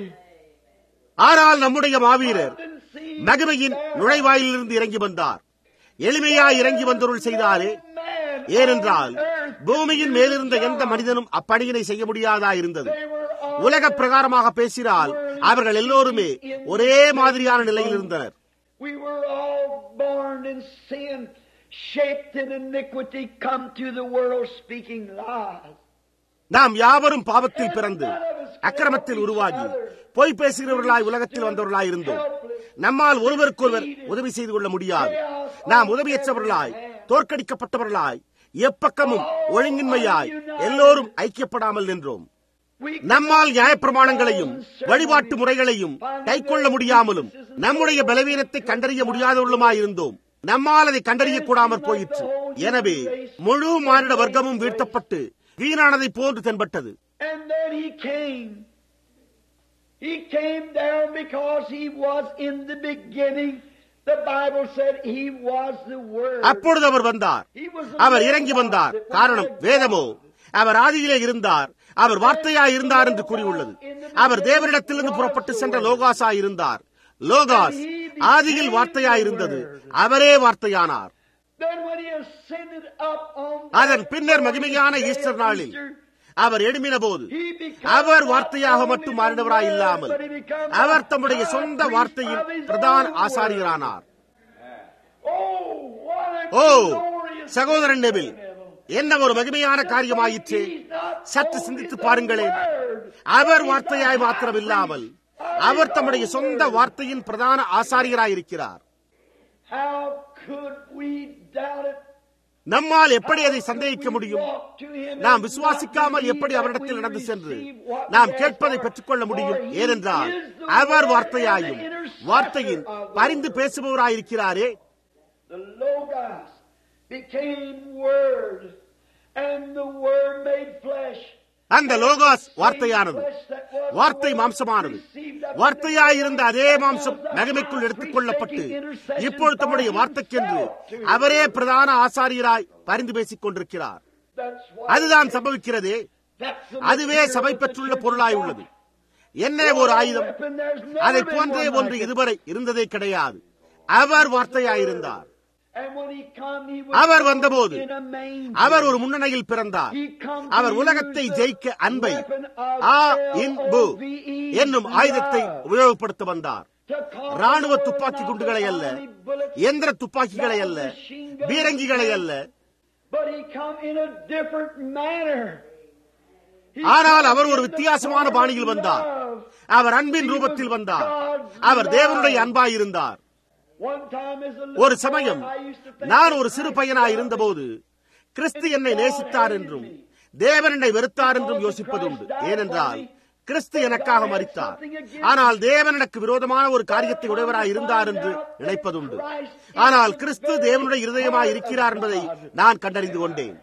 ஆனால் நம்முடைய மாவீரர் didn't see மகிமையின் நுழைவாயிலிருந்து இறங்கி வந்தார் எளிமையாய் இறங்கி வந்தொருள் செய்தாரே man ஏனென்றால் on earth பூமியின் மேலிருந்த எந்த மனிதனும் அப்பணியினை செய்ய முடியாதா இருந்தது They were all உலக பிரகாரமாக பேசினால் அவர்கள் எல்லோருமே ஒரே மாதிரியான நிலையில் இருந்தனர் We were all born in sin, shaped in iniquity, come to the world speaking lies. நாம் யாவரும் பாவத்தில் பிறந்து அக்கிரமத்தில் உருவாகி பொய் பேசுகிறவர்களாய் உலகத்தில் வந்தவர்களாய் இருந்தோம் நம்மால் ஒருவருக்கொருவர் உதவி செய்து கொள்ள முடியாது நாம் உதவியற்றவர்களாய் தோற்கடிக்கப்பட்டவர்களாய் எப்பக்கமும் ஒழுங்கின்மையாய் எல்லோரும் ஐக்கியப்படாமல் நின்றோம் We நம்மால் நியாயப்பிரமாணங்களையும் வழிபாட்டு முறைகளையும் கைக்கொள்ள முடியாமலும் நம்முடைய பலவீனத்தை கண்டறிய முடியாதவர்களுமாயிருந்தோம் நம்மால் அதை கண்டறிய கூடாமற் போயிற்று எனவே முழு மானிட வர்க்கமும் வீழ்த்தப்பட்டு வீணானதை போன்று தென்பட்டது And then he came. He came down because he was in the beginning. The Bible said he was the Word. அப்பொழுது அவர் வந்தார் He was the our Word இறங்கி of வந்தார் God. காரணம் வேதமோ அவர் ஆதியிலே இருந்தார் அவர் வார்த்தையாய் இருந்தார் என்று கூறியுள்ளது அவர் தேவனிடத்திலிருந்து புறப்பட்டு சென்ற லோகாசாய் இருந்தார் லோகாஸ் ஆதியில் வார்த்தையாய் இருந்தது அவரே வார்த்தையானார் Then when he ascended up on அதன் that பின்னர் glorious மகிமையான day of ஈஸ்டர் நாளில் Easter, அவர் எழும்பின போது he became அவர் not வார்த்தையாக only மட்டும் the மாறினவராய் Word, இல்லாமல் but he became அவர் the தம்முடைய high சொந்த priest வார்த்தையின் of his பிரதான own word. ஆசாரியரானார் Oh, what a oh glorious சகோதரன் thing, நெவில் Neville. என்ன ஒரு மகிமையான காரியமாயிற்று He's not சற்று only சிந்தித்து the பாருங்களேன் Word, our he's வார்த்தையாய் the மாத்திரமில்லாமல் high priest of our his தம்முடைய own சொந்த word. வார்த்தையின் பிரதான ஆசாரியராயிருக்கிறார் How could we doubt it? நம்மால் எப்படி அதை சந்தேகிக்க முடியும் நாம் விசுவாசிக்காமல் எப்படி அவரிடத்தில் நடந்து சென்று நாம் கேட்பதை பெற்றுக்கொள்ள முடியும் ஏனென்றால் அவர் வார்த்தையாயும் வார்த்தையின் பரிந்து பேசுபவராயிருக்கிறாரே The Logos became Word, and the Word made flesh அந்த லோகாஸ் வார்த்தையானது வார்த்தை மாம்சமானது வார்த்தையாயிருந்த அதே மாம்சம் மகிமைக்குள் எடுத்துக் கொள்ளப்பட்டு இப்பொழுது தம்முடைய வார்த்தைக்கென்று அவரே பிரதான ஆசாரியராய் பரிந்து பேசிக் கொண்டிருக்கிறார் அதுதான் சம்பவிக்கிறதே அதுவே சபை பெற்றுள்ள பொருளாய் உள்ளது என்ன ஒரு ஆயுதம் அதை போன்றே ஒன்று இதுவரை இருந்ததே கிடையாது அவர் வார்த்தையாயிருந்தார் அவர் வந்தபோது அவர் ஒரு முன்னணியில் பிறந்தார் அவர் உலகத்தை ஜெயிக்க அன்பை ஆ இன்பு என்னும் ஆயுதத்தை உபயோகப்படுத்த வந்தார் ராணுவ துப்பாக்கி குண்டுகளை அல்ல எந்திர துப்பாக்கிகளை அல்ல பீரங்கிகளை அல்ல ஆனால் அவர் ஒரு வித்தியாசமான பாணியில் வந்தார் அவர் அன்பின் ரூபத்தில் வந்தார் அவர் தேவனுடைய அன்பாயிருந்தார் ஒரு சமயம் நான் ஒரு சிறு பையனாய் இருந்தபோது கிறிஸ்து என்னை நேசித்தார் என்றும் தேவன் என்னை வெறுத்தார் என்றும் யோசிப்பதுண்டு ஏனென்றால் கிறிஸ்து எனக்காக மறித்தார் ஆனால் தேவன் எனக்கு விரோதமான ஒரு காரியத்தை உடையவராய் இருந்தார் என்று நினைப்பதுண்டு ஆனால் கிறிஸ்து தேவனுடைய இருதயமாய் இருக்கிறார் என்பதை நான் கண்டறிந்து கொண்டேன்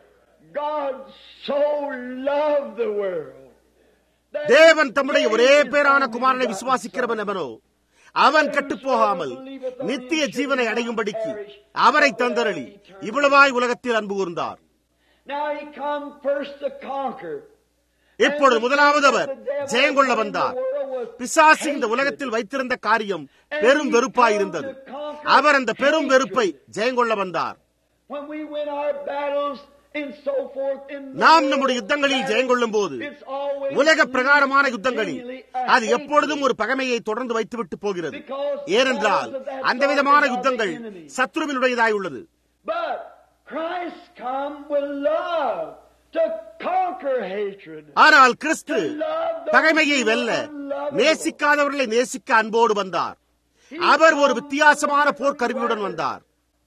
தேவன் தம்முடைய ஒரே பேரான குமாரனை விசுவாசிக்கிறவன் எவனோ அவன் கட்டு போகாமல் நித்திய ஜீவனை அடையும்படிக்கு அவரை தந்தரளி இவ்வளவாய் உலகத்தில் அன்பு கூர்ந்தார் இப்பொழுது முதலாவது அவர் ஜெயங்கொள்ள வந்தார் பிசாசு இந்த உலகத்தில் வைத்திருந்த காரியம் பெரும் வெறுப்பாயிருந்தது அவர் அந்த பெரும் வெறுப்பை ஜெயங்கொள்ள வந்தார் நாம் நம்முடைய யுத்தங்களில் ஜெயங்கொள்ளும் போது உலக பிரகாரமான யுத்தங்களில் அது எப்பொழுதும் ஒரு பகைமையை தொடர்ந்து வைத்துவிட்டு போகிறது ஏனென்றால் அந்த விதமான யுத்தங்கள் சத்ருவினுடையதாய் உள்ளது ஆனால் கிறிஸ்து பகைமையை வெல்ல நேசிக்காதவர்களை நேசிக்க அன்போடு வந்தார் அவர் ஒரு வித்தியாசமான போர்க்கருவியுடன் வந்தார்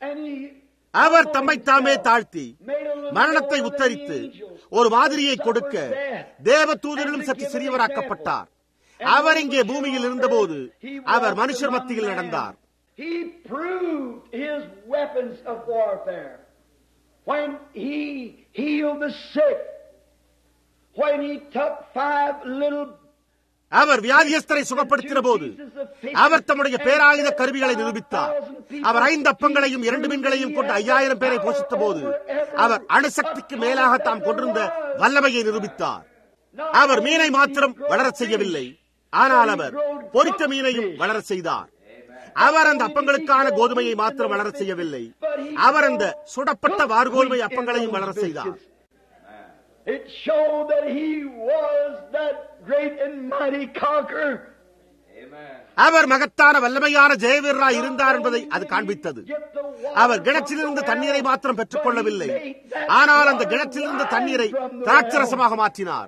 அவர் தம்மை தாமே தாழ்த்தி மரணத்தை உத்தரித்து ஒரு மாதிரியை கொடுக்க தேவ தூதரிலும் சற்று சிறியவராக்கப்பட்டார் அவர் இங்கே பூமியில் இருந்தபோது அவர் மனுஷர் மத்தியில் நடந்தார் He proved his weapons of warfare when he healed the sick, when he took five little அவர் வியாதியஸ்தரை சுகப்படுத்தின போது அவர் தம்முடைய பேராயுத கருவிகளை நிரூபித்தார் அவர் ஐந்து அப்பங்களையும் இரண்டு மீன்களையும் கொண்டு ஐயாயிரம் பேரை போஷித்த போது அவர் அணுசக்திக்கு மேலாக தாம் கொண்டிருந்த வல்லமையை நிரூபித்தார் அவர் மீனை மாத்திரம் வளர செய்யவில்லை ஆனால் அவர் பொறித்த மீனையும் வளர செய்தார் அவர் அந்த அப்பங்களுக்கான கோதுமையை மாத்திரம் வளர செய்யவில்லை அவர் அந்த சுடப்பட்ட வார்கோதுமை அப்பங்களையும் வளர செய்தார் It showed that he was that great and mighty conqueror. அவர் மகத்தான வல்லமையான ஜெயவீரராய் இருந்தார் என்பதை அது காண்பித்தது அவர் கிணற்றிலிருந்து தண்ணீரை மாத்திரம் பெற்றுக் கொள்ளவில்லை ஆனால் அந்த கிணற்றிலிருந்து தண்ணீரை திராட்சரசமாக மாற்றினார்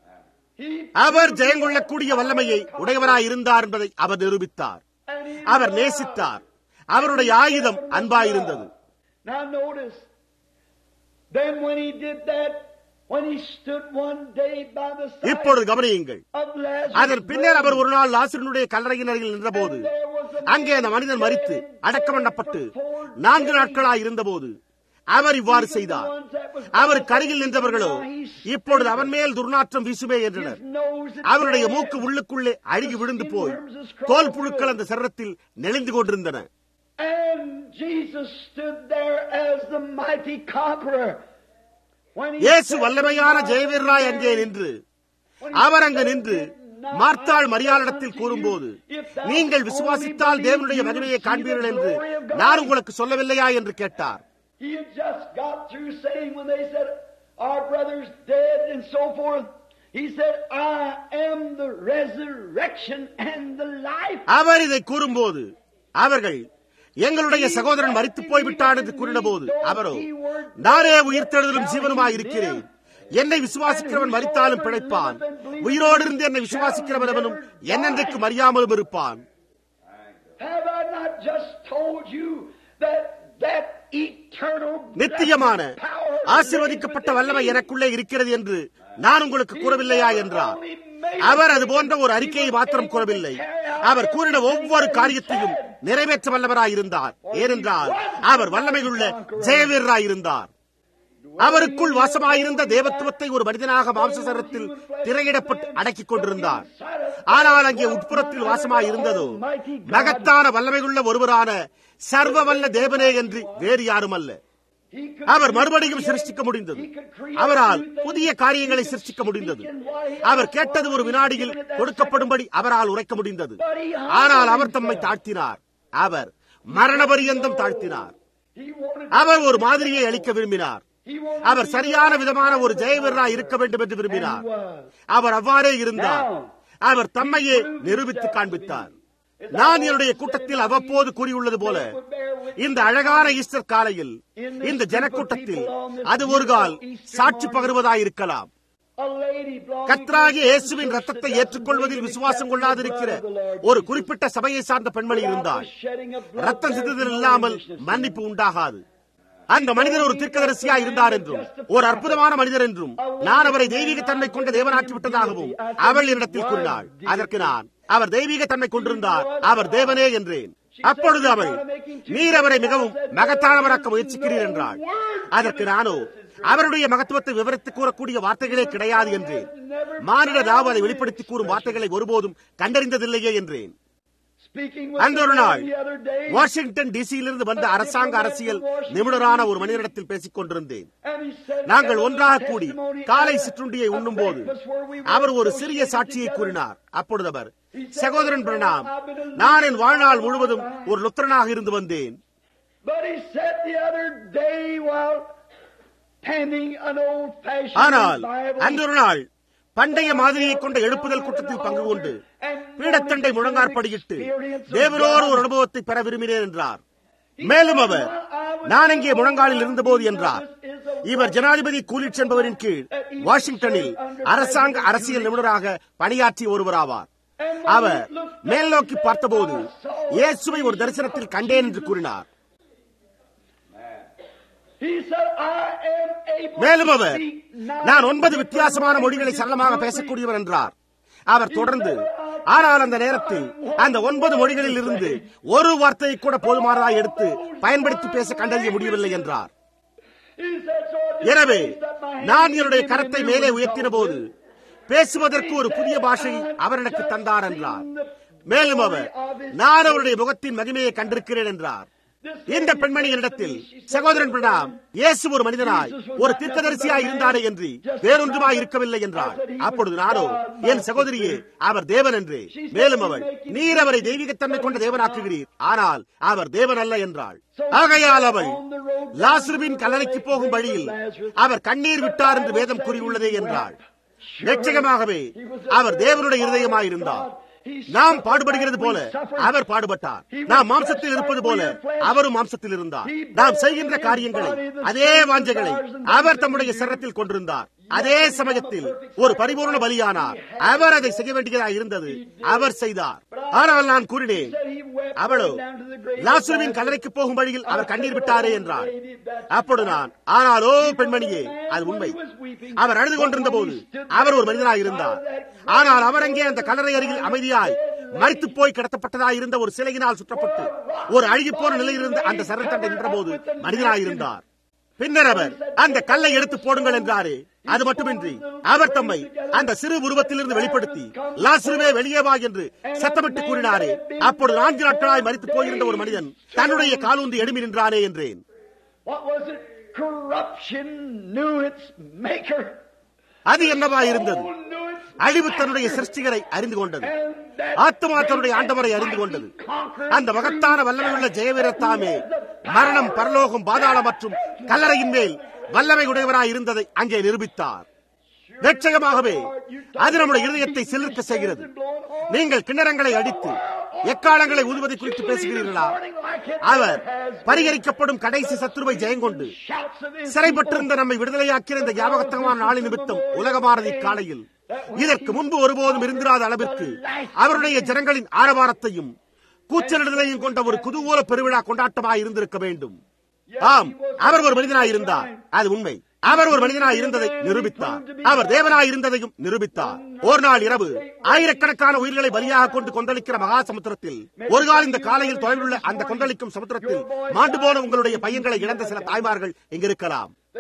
அவர் ஜெயங்கொள்ளக்கூடிய வல்லமையை உடையவராய் இருந்தார் என்பதை அவர் நிரூபித்தார் அவர் நேசித்தார் அவருடைய ஆயுதம் அன்பாயிருந்தது Now notice, then when he did that, when he stood one day by the side இப்பொழுது கவனியுங்கள் of Lazarus, அதன் பின்னர் அவர் ஒரு நாள் லாசரனுடைய கல்லறையின் அருகில் நின்றபோது அங்கே அந்த மனிதன் மறித்து அடக்கம் பண்ணப்பட்டு நான்கு நாட்களாய் இருந்தபோது அவர் இவ்வாறு செய்தார் அவர் கருகில் நின்றவர்களோ இப்பொழுது அவன் மேல் துர்நாற்றம் வீசுமே என்றனர் அவருடைய மூக்கு உள்ளுக்குள்ளே அழுகி விழுந்து போய் தோல் புழுக்கள் அந்த சரத்தில் நெளிந்து கொண்டிருந்தன And Jesus stood there as the mighty conqueror. When he இயேசு said, வல்லமையான ஜெயவீரராய் அங்கே நின்று அவர் அங்கு நின்று மார்த்தாள் மரியாளிடத்தில் கூறும்போது நீங்கள் விசுவாசித்தால் தேவனுடைய மகிமையை காண்பீர்கள் என்று நான் உங்களுக்கு சொல்லவில்லையா என்று கேட்டார் He had just got through saying when they said, Our brother's dead and so forth. He said, I am the resurrection and the life. அவர் இதை கூறும்போது அவர்கள் எங்களுடைய சகோதரன் மறித்து போய்விட்டான் என்று கூறினபோது அவரோ நானே உயிர்த்தெழுதலும் ஜீவனுமாய் இருக்கிறேன் என்னை விசுவாசிக்கிறவன் மறித்தாலும் பிழைப்பான் உயிரோடு இருந்து என்னை விசுவாசிக்கிறவன் அவனும் என்னென்றைக்கு மறியாமலும் இருப்பான் Have I not just told you that that eternal நித்தியமான blessed power ஆசீர்வதிக்கப்பட்ட வல்லமை எனக்குள்ளே இருக்கிறது என்று நான் உங்களுக்கு கூறவில்லையா என்றார் அவர் அது போன்ற ஒரு அறிக்கையை மாத்திரம் கூறவில்லை அவர் கூறின ஒவ்வொரு காரியத்தையும் நிறைவேற்ற வல்லவராயிருந்தார் ஏனென்றால் அவர் வல்லமையுள்ள ஜெயவீரராயிருந்தார் அவருக்குள் வாசமாயிருந்த தேவத்துவத்தை ஒரு மனிதனாக மாம்சசரத்தில் திரையிடப்பட்டு அடக்கிக் கொண்டிருந்தார் ஆனால் அங்கே உட்புறத்தில் வாசமாயிருந்ததோ மகத்தான வல்லமையுள்ள ஒருவரான சர்வ வல்ல தேவனே என்று வேறு யாரும் அல்ல அவர் மறுபடியும் சிருஷ்டிக்க முடிந்தது அவரால் புதிய காரியங்களை சிருஷ்டிக்க முடிந்தது அவர் கேட்டது ஒரு வினாடியில் கொடுக்கப்படும்படி அவரால் உரைக்க முடிந்தது ஆனால் அவர் தம்மை தாழ்த்தினார் அவர் மரண பரியந்தம் தாழ்த்தினார் அவர் ஒரு மாதிரியை அளிக்க விரும்பினார் அவர் சரியான விதமான ஒரு ஜெய வீரராக இருக்க வேண்டும் என்று விரும்பினார் அவர் அவ்வாறே இருந்தார் அவர் தம்மையே நிரூபித்து காண்பித்தார் நான் என்னுடைய கூட்டத்தில் அவ்வப்போது கூறியுள்ளது போல இந்த அழகான ஈஸ்டர் காலையில் இந்த ஜனக்கூட்டத்தில் அது ஒரு கால் சாட்சி பகர்வதாயிருக்கலாம் கத்ராகிய இயேசுவின் ரத்தத்தை ஏற்றுக்கொள்வதில் விசுவாசம் கொள்ளாதிருக்கிற ஒரு குறிப்பிட்ட சபையை சார்ந்த பெண்மணி இருந்தால் ரத்தம் சிந்துதல் இல்லாமல் மன்னிப்பு உண்டாகாது அந்த மனிதர் ஒரு தீர்க்கதரிசியா இருந்தார் என்றும் ஒரு அற்புதமான மனிதர் என்றும் நான் அவரை தெய்வீக தன்மை கொண்ட தேவனாக்கி விட்டதாகவும் அவள் என்னிடத்தில் கூறினாள் அதற்கு நான் அவர் தெய்வீக தன்மை கொண்டிருந்தார் அவர் தேவனே என்றேன் அப்பொழுது அவள் நீர் அவரை மிகவும் மகத்தானவராக்க முயற்சிக்கிறீர் என்றாள் அதற்கு நானோ அவருடைய மகத்துவத்தை விவரித்து கூறக்கூடிய வார்த்தைகளே கிடையாது என்றேன் மானிட தாவு அதை வெளிப்படுத்தி கூறும் வார்த்தைகளை ஒருபோதும் கண்டறிந்ததில்லையே என்றேன் அந்த ஒரு நாள் வாஷிங்டன் டிசியிலிருந்து வந்த அரசாங்க அரசியல் நிபுணரான ஒரு மனிதனிடத்தில் பேசிக் கொண்டிருந்தேன் நாங்கள் ஒன்றாக கூடி காலை சிற்றுண்டியை உண்ணும் போது அவர் ஒரு சிறிய சாட்சியை கூறினார் அப்பொழுது அவர் சகோதரன் பிரணாம் நான் என் வாழ்நாள் முழுவதும் ஒரு லுத்தரனாக இருந்து வந்தேன் ஆனால் அன்றொரு நாள் பண்டைய மாதிரியை கொண்ட எழுப்புதல் கூட்டத்தில் பங்கு கொண்டு பீடத்தண்டை முழங்காற்படியிட்டு தேவரோடு ஒரு அனுபவத்தை பெற விரும்பினேன் என்றார் மேலும் அவர் நான் இங்கே முழங்காலில் இருந்தபோது என்றார் இவர் ஜனாதிபதி கூலிட்ஸ் என்பவரின் கீழ் வாஷிங்டனில் அரசாங்க அரசியல் நிபுணராக பணியாற்றிய ஒருவராவார் அவர் மேல் நோக்கி பார்த்தபோது இயேசுவை ஒரு தரிசனத்தில் கண்டேன் என்று கூறினார் மேலும் அவர் நான் ஒன்பது வித்தியாசமான மொழிகளை சரளமாக பேசக்கூடியவர் என்றார் அவர் தொடர்ந்து ஆனால் அந்த நேரத்தில் அந்த ஒன்பது மொழிகளில் இருந்து ஒரு வார்த்தையை கூட போதுமானதாக எடுத்து பயன்படுத்தி பேச கண்டறிய முடியவில்லை என்றார் எனவே நான் என்னுடைய கரத்தை மேலே உயர்த்தின போது பேசுவதற்கு ஒரு புதிய பாஷையை அவர் எனக்கு தந்தார் என்றார் மேலும் அவர் நான் அவருடைய முகத்தின் மகிமையை கண்டிருக்கிறேன் என்றார் இந்த பெண்மணியினிடத்தில் சகோதரன் பிரணாம் இயேசு ஒரு மனிதனாய் ஒரு தீர்க்கதரிசியாய் இருந்தாரே என்று வேறொன்றுமாய் இருக்கவில்லை என்றார் அப்பொழுது நானோ என் சகோதரியே அவர் தேவன் என்று மேலும் அவள் நீர் அவரை தெய்வீகத்தன்மை கொண்ட தேவனாக்குகிறீர் ஆனால் அவர் தேவன் அல்ல என்றாள் ஆகையால் அவள் லாசுருவின் கல்லறைக்கு போகும் வழியில் அவர் கண்ணீர் விட்டார் என்று வேதம் கூறியுள்ளதே என்றாள் நிச்சயமாகவே அவர் தேவனுடைய இருதயமாயிருந்தார் நாம் பாடுபடுகிறது போல அவர் பாடுபட்டார் நாம் மாம்சத்தில் இருப்பது போல அவரும் மாம்சத்தில் இருந்தார் நாம் செய்கின்ற காரியங்களை அதே வாஞ்சைகளை அவர் தம்முடைய சரத்தில் கொண்டிருந்தார் அதே சமயத்தில் ஒரு பரிபூர்ண பலியானார் அவர் அதை செய்ய வேண்டியதாக இருந்தது அவர் செய்தார் ஆனால் நான் கூறினேன் அவளோ லாசுருவின் கல்லறைக்கு போகும் வழியில் அவர் கண்ணீர் விட்டாரே என்றார் அப்பொழுது நான் ஆனாலோ பெண்மணியே அது உண்மை அவர் அழுது கொண்டிருந்த போது அவர் ஒரு மனிதனாக இருந்தார் ஆனால் அவர் அங்கே அந்த கல்லறை அருகில் அமைதியாய் மறித்து போய் கிடத்தப்பட்டதாய் இருந்த ஒரு சிலையினால் சுற்றப்பட்டு ஒரு அழுகி போன நிலையில் இருந்த அந்த சரத்தண்டை நின்ற போது மனிதனாக இருந்தார் பின்னர் அவர் அந்த கல்லை எடுத்து போடுங்கள் என்றாரே அது மட்டுமின்றி அவர் தம்மை அந்த சிறு உருவத்திலிருந்து வெளிப்படுத்தி லாசுருவே வெளியே வா என்று சத்தமிட்டு கூறினாரே அப்பொழுது நான்கு நாட்களாய் மறித்து போயிருந்த ஒரு மனிதன் தன்னுடைய காலூன்றி எழுமி நின்றானே என்றேன் அது என்னவா இருந்தது அழிவு தன்னுடைய சிருஷ்டிகரை அறிந்து கொண்டது ஆத்மா தன்னுடைய ஆண்டவரை அறிந்து கொண்டது அந்த மகத்தான வல்லமையுள்ள ஜெயவீரத்தாமே மரணம் பரலோகம் பாதாளம் மற்றும் கல்லறையின் மேல் வல்லமை உடையவராய் இருந்ததை அங்கே நிரூபித்தார் நிச்சயமாகவே அது நம்முடைய இருதயத்தை சிலிர்க்க செய்கிறது நீங்கள் கிண்ணறங்களை அடித்து எக்காலங்களை ஊதுவதை குறித்து பேசுகிறீர்களா அவர் பரிகரிக்கப்படும் கடைசி சத்துருவை ஜெயங்கொண்டு சிறைப்பட்டிருந்த நம்மை விடுதலையாக்கிய இந்த ஞாபகத்தகமான நாளின் நிமித்தம் உலகமானது இக்காலையில் இதற்கு முன்பு ஒருபோதும் இருந்திராத அளவிற்கு அவருடைய ஜனங்களின் ஆரவாரத்தையும் கூச்சலிடுதலையும் கொண்ட ஒரு குதூகூல பெருவிழா கொண்டாட்டமாக இருந்திருக்க வேண்டும் ஆம் அவர் ஒரு மனிதனாய் இருந்தார் அது உண்மை அவர் ஒரு மனிதனாய் இருந்ததை நிரூபித்தார் அவர் தேவனாய் இருந்ததையும் நிரூபித்தார் ஒரு நாள் இரவு ஆயிரக்கணக்கான உயிர்களை பலியாக கொண்டு கொந்தளிக்கிற மகா சமுத்திரத்தில் ஒரு கால் இந்த காலையில் தொலைவில் உள்ள அந்த கொந்தளிக்கும் சமுத்திரத்தில் மாண்டு போன உங்களுடைய பையன்களை இழந்த சில தாய்மார்கள் இங்கிருக்கலாம்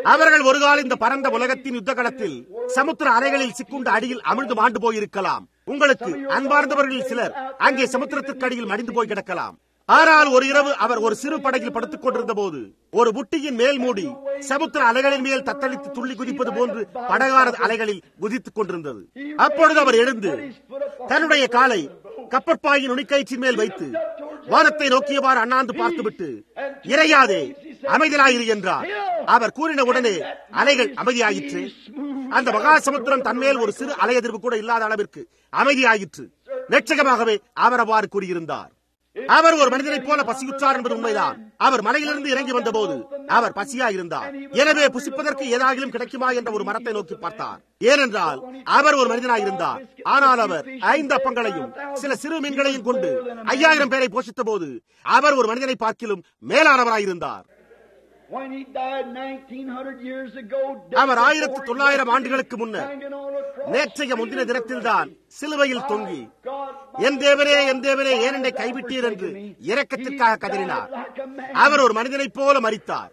அவர்கள் ஒரு கால இந்த பரந்த உலகத்தின் யுத்த களத்தில் சமுத்திர அலைகளில் சிக்குண்ட அடியில் அமிழ்ந்து மாண்டு போயிருக்கலாம் உங்களுக்கு அன்பார்ந்தவர்களில் சிலர் அங்கே சமுத்திரத்திற்கு அடியில் மடிந்து போய் கிடக்கலாம் ஆனால் ஒரு இரவு அவர் ஒரு சிறு படகில் படுத்துக் கொண்டிருந்த போது ஒரு புட்டியின் மேல் மூடி சமுத்திர அலைகளின் மேல் தத்தளித்து துள்ளி குதிப்பது போன்று படகார அலைகளில் குதித்துக் கொண்டிருந்தது அப்பொழுது அவர் எழுந்து தன்னுடைய காலை கப்பற்பாயின் நுனிக்கயிற்றின் மேல் வைத்து வானத்தை நோக்கியவாறு அண்ணாந்து பார்த்துவிட்டு இறையாதே அமைதியாயிரு என்றார் அவர் கூறின உடனே அலைகள் அமைதியாயிற்று அந்த மகா சமுத்திரம் தன்மேல் ஒரு சிறு அலை எதிர்ப்பு கூட இல்லாத அளவிற்கு அமைதியாயிற்று லட்சகமாகவே அவர் அவ்வாறு கூறியிருந்தார் அவர் ஒரு மனிதனைப் போல பசியுற்றார் என்பது உண்மைதான் அவர் மலையிலிருந்து இறங்கி வந்தபோது அவர் பசியா இருந்தார் எனவே புசிப்பதற்கு ஏதாகிலும் கிடைக்குமா என்ற ஒரு மரத்தை நோக்கி பார்த்தார் ஏனென்றால் அவர் ஒரு மனிதனாய் இருந்தார் ஆனால் அவர் ஐந்து அப்பங்களையும் சில சிறு மீன்களையும் கொண்டு ஐயாயிரம் பேரை போஷித்த போது அவர் ஒரு மனிதனை பார்க்கிலும் மேலானவராயிருந்தார் When he died 1900 years ago, அவர் ஆயிரத்து தொள்ளாயிரம் ஆண்டுகளுக்கு முன்னர் நேற்றைய முந்தின தினத்தில்தான் சிலுவையில் தொங்கி என் தேவனே என் தேவனே ஏன் என்னை கைவிட்டீர் என்று இரக்கத்திற்காக கதறினார் அவர் ஒரு மனிதனைப் போல மறித்தார்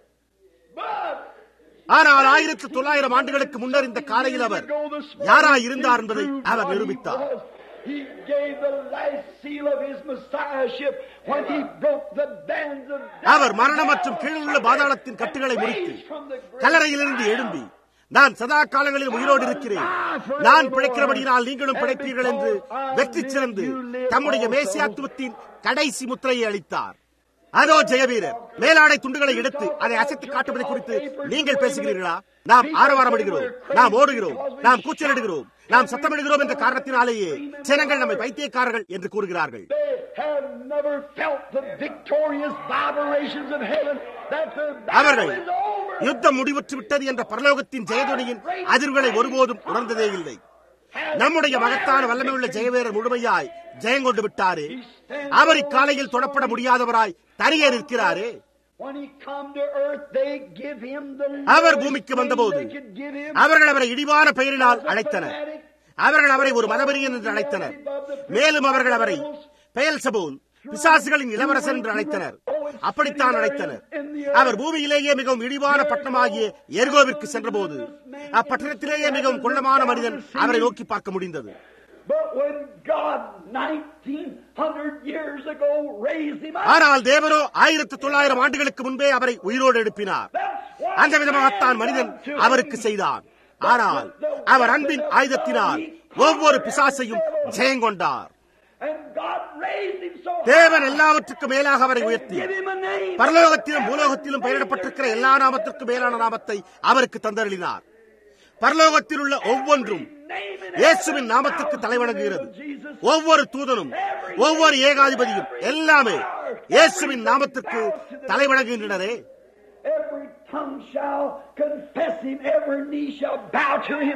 ஆனால் ஆயிரத்து தொள்ளாயிரம் ஆண்டுகளுக்கு முன்னர் இந்த காலையில் அவர் யாராய் இருந்தார் என்பதை அவர் நிரூபித்தார் He gave the last seal of his messiahship when he broke the bands of அவர் மரணம் மற்றும் கீழுள்ள பாதாளத்தின் கட்டுகளை முறித்து கல்லறையிலிருந்து எழும்பி நான் சதா காலங்களில் உயிரோடு இருக்கிறேன் நான் பிழைக்கிறபடியினால் நீங்களும் பிழைப்பீர்கள் என்று வெற்றி சிறந்து தம்முடைய மேசியாத்துவத்தின் கடைசி முத்திரையை அளித்தார் அதோ ஜெயவீரர் மேலாடை துண்டுகளை எடுத்து அதை அசைத்து காட்டுவதை குறித்து நீங்கள் பேசுகிறீர்களா நாம் ஆரவாரமிடுகிறோம் நாம் ஓடுகிறோம் நாம் கூச்சலிடுகிறோம் நாம் சத்தமிடுகிறோம் என்ற காரணத்தினாலேயே ஜனங்கள் நம்மை பைத்தியக்காரர்கள் என்று கூறுகிறார்கள் They have never felt the victorious vibrations of heaven that the அவர்கள் battle is over. யுத்தம் முடிவுற்று விட்டது என்ற பரலோகத்தின் ஜெயதுணியின் அதிர்வுகளை ஒருபோதும் உணர்ந்ததே இல்லை நம்முடைய மகத்தான வல்லமையுள்ள ஜெயவேரர் முழுமையாய் ஜெயங்கொண்டு விட்டாரே அவர் இக்காலையில் தொடப்பட முடியாதவராய் தனியே நிற்கிறாரே When he come to earth, they give him the our lowest பூமிக்கு name வந்தபோது they could give him. அவர்கள் அவரை இடிவான பெயரினால் அழைத்தனர் அவர்கள் அவரை ஒரு மதவெறியன் என்று அழைத்தனர் மேலும் அவர்கள் அவரை பெயல் சபோல் பிசாசுகளின் இளவரசர் என்று அழைத்தனர் அப்படித்தான் அழைத்தனர் அவர் பூமியிலேயே மிகவும் இழிவான பட்டணமாகிய எர்கோவிற்கு சென்றபோது அப்பட்டணத்திலேயே மிகவும் குள்ளமான மனிதன் அவரை நோக்கி பார்க்க முடிந்தது But when God 1900 years ago raised him up, ஆனால் தேவரோ ஆயிரத்து தொள்ளாயிரம் ஆண்டுகளுக்கு முன்பே அவரை உயிரோடு எழுப்பினார் that's what அந்த விதமாகத்தான் மனிதன் அவருக்கு செய்தான் ஆனால் அவர் அன்பின் ஆயுதத்தினால் ஒவ்வொரு பிசாசையும் Jayamkondar And God raised him so தேவன் எல்லாவற்றுக்கும் மேலாக அவரை உயர்த்தி give him a name. பரலோகத்திலும் பூலோகத்திலும் பெயரிடப்பட்டிருக்கிற எல்லா நாமத்திற்கும் மேலான நாமத்தை அவருக்கு தந்தருளினார் பரலோகத்தில் உள்ள ஒவ்வொன்றும் இயேசுவின் நாமத்திற்கு தலைவணங்குகிறது ஒவ்வொரு தூதனும் ஒவ்வொரு ஏகாதிபதியும் எல்லாமே இயேசுவின் நாமத்திற்கு தலைவணங்குகின்றனரே Every tongue shall confess him, every knee shall bow to him.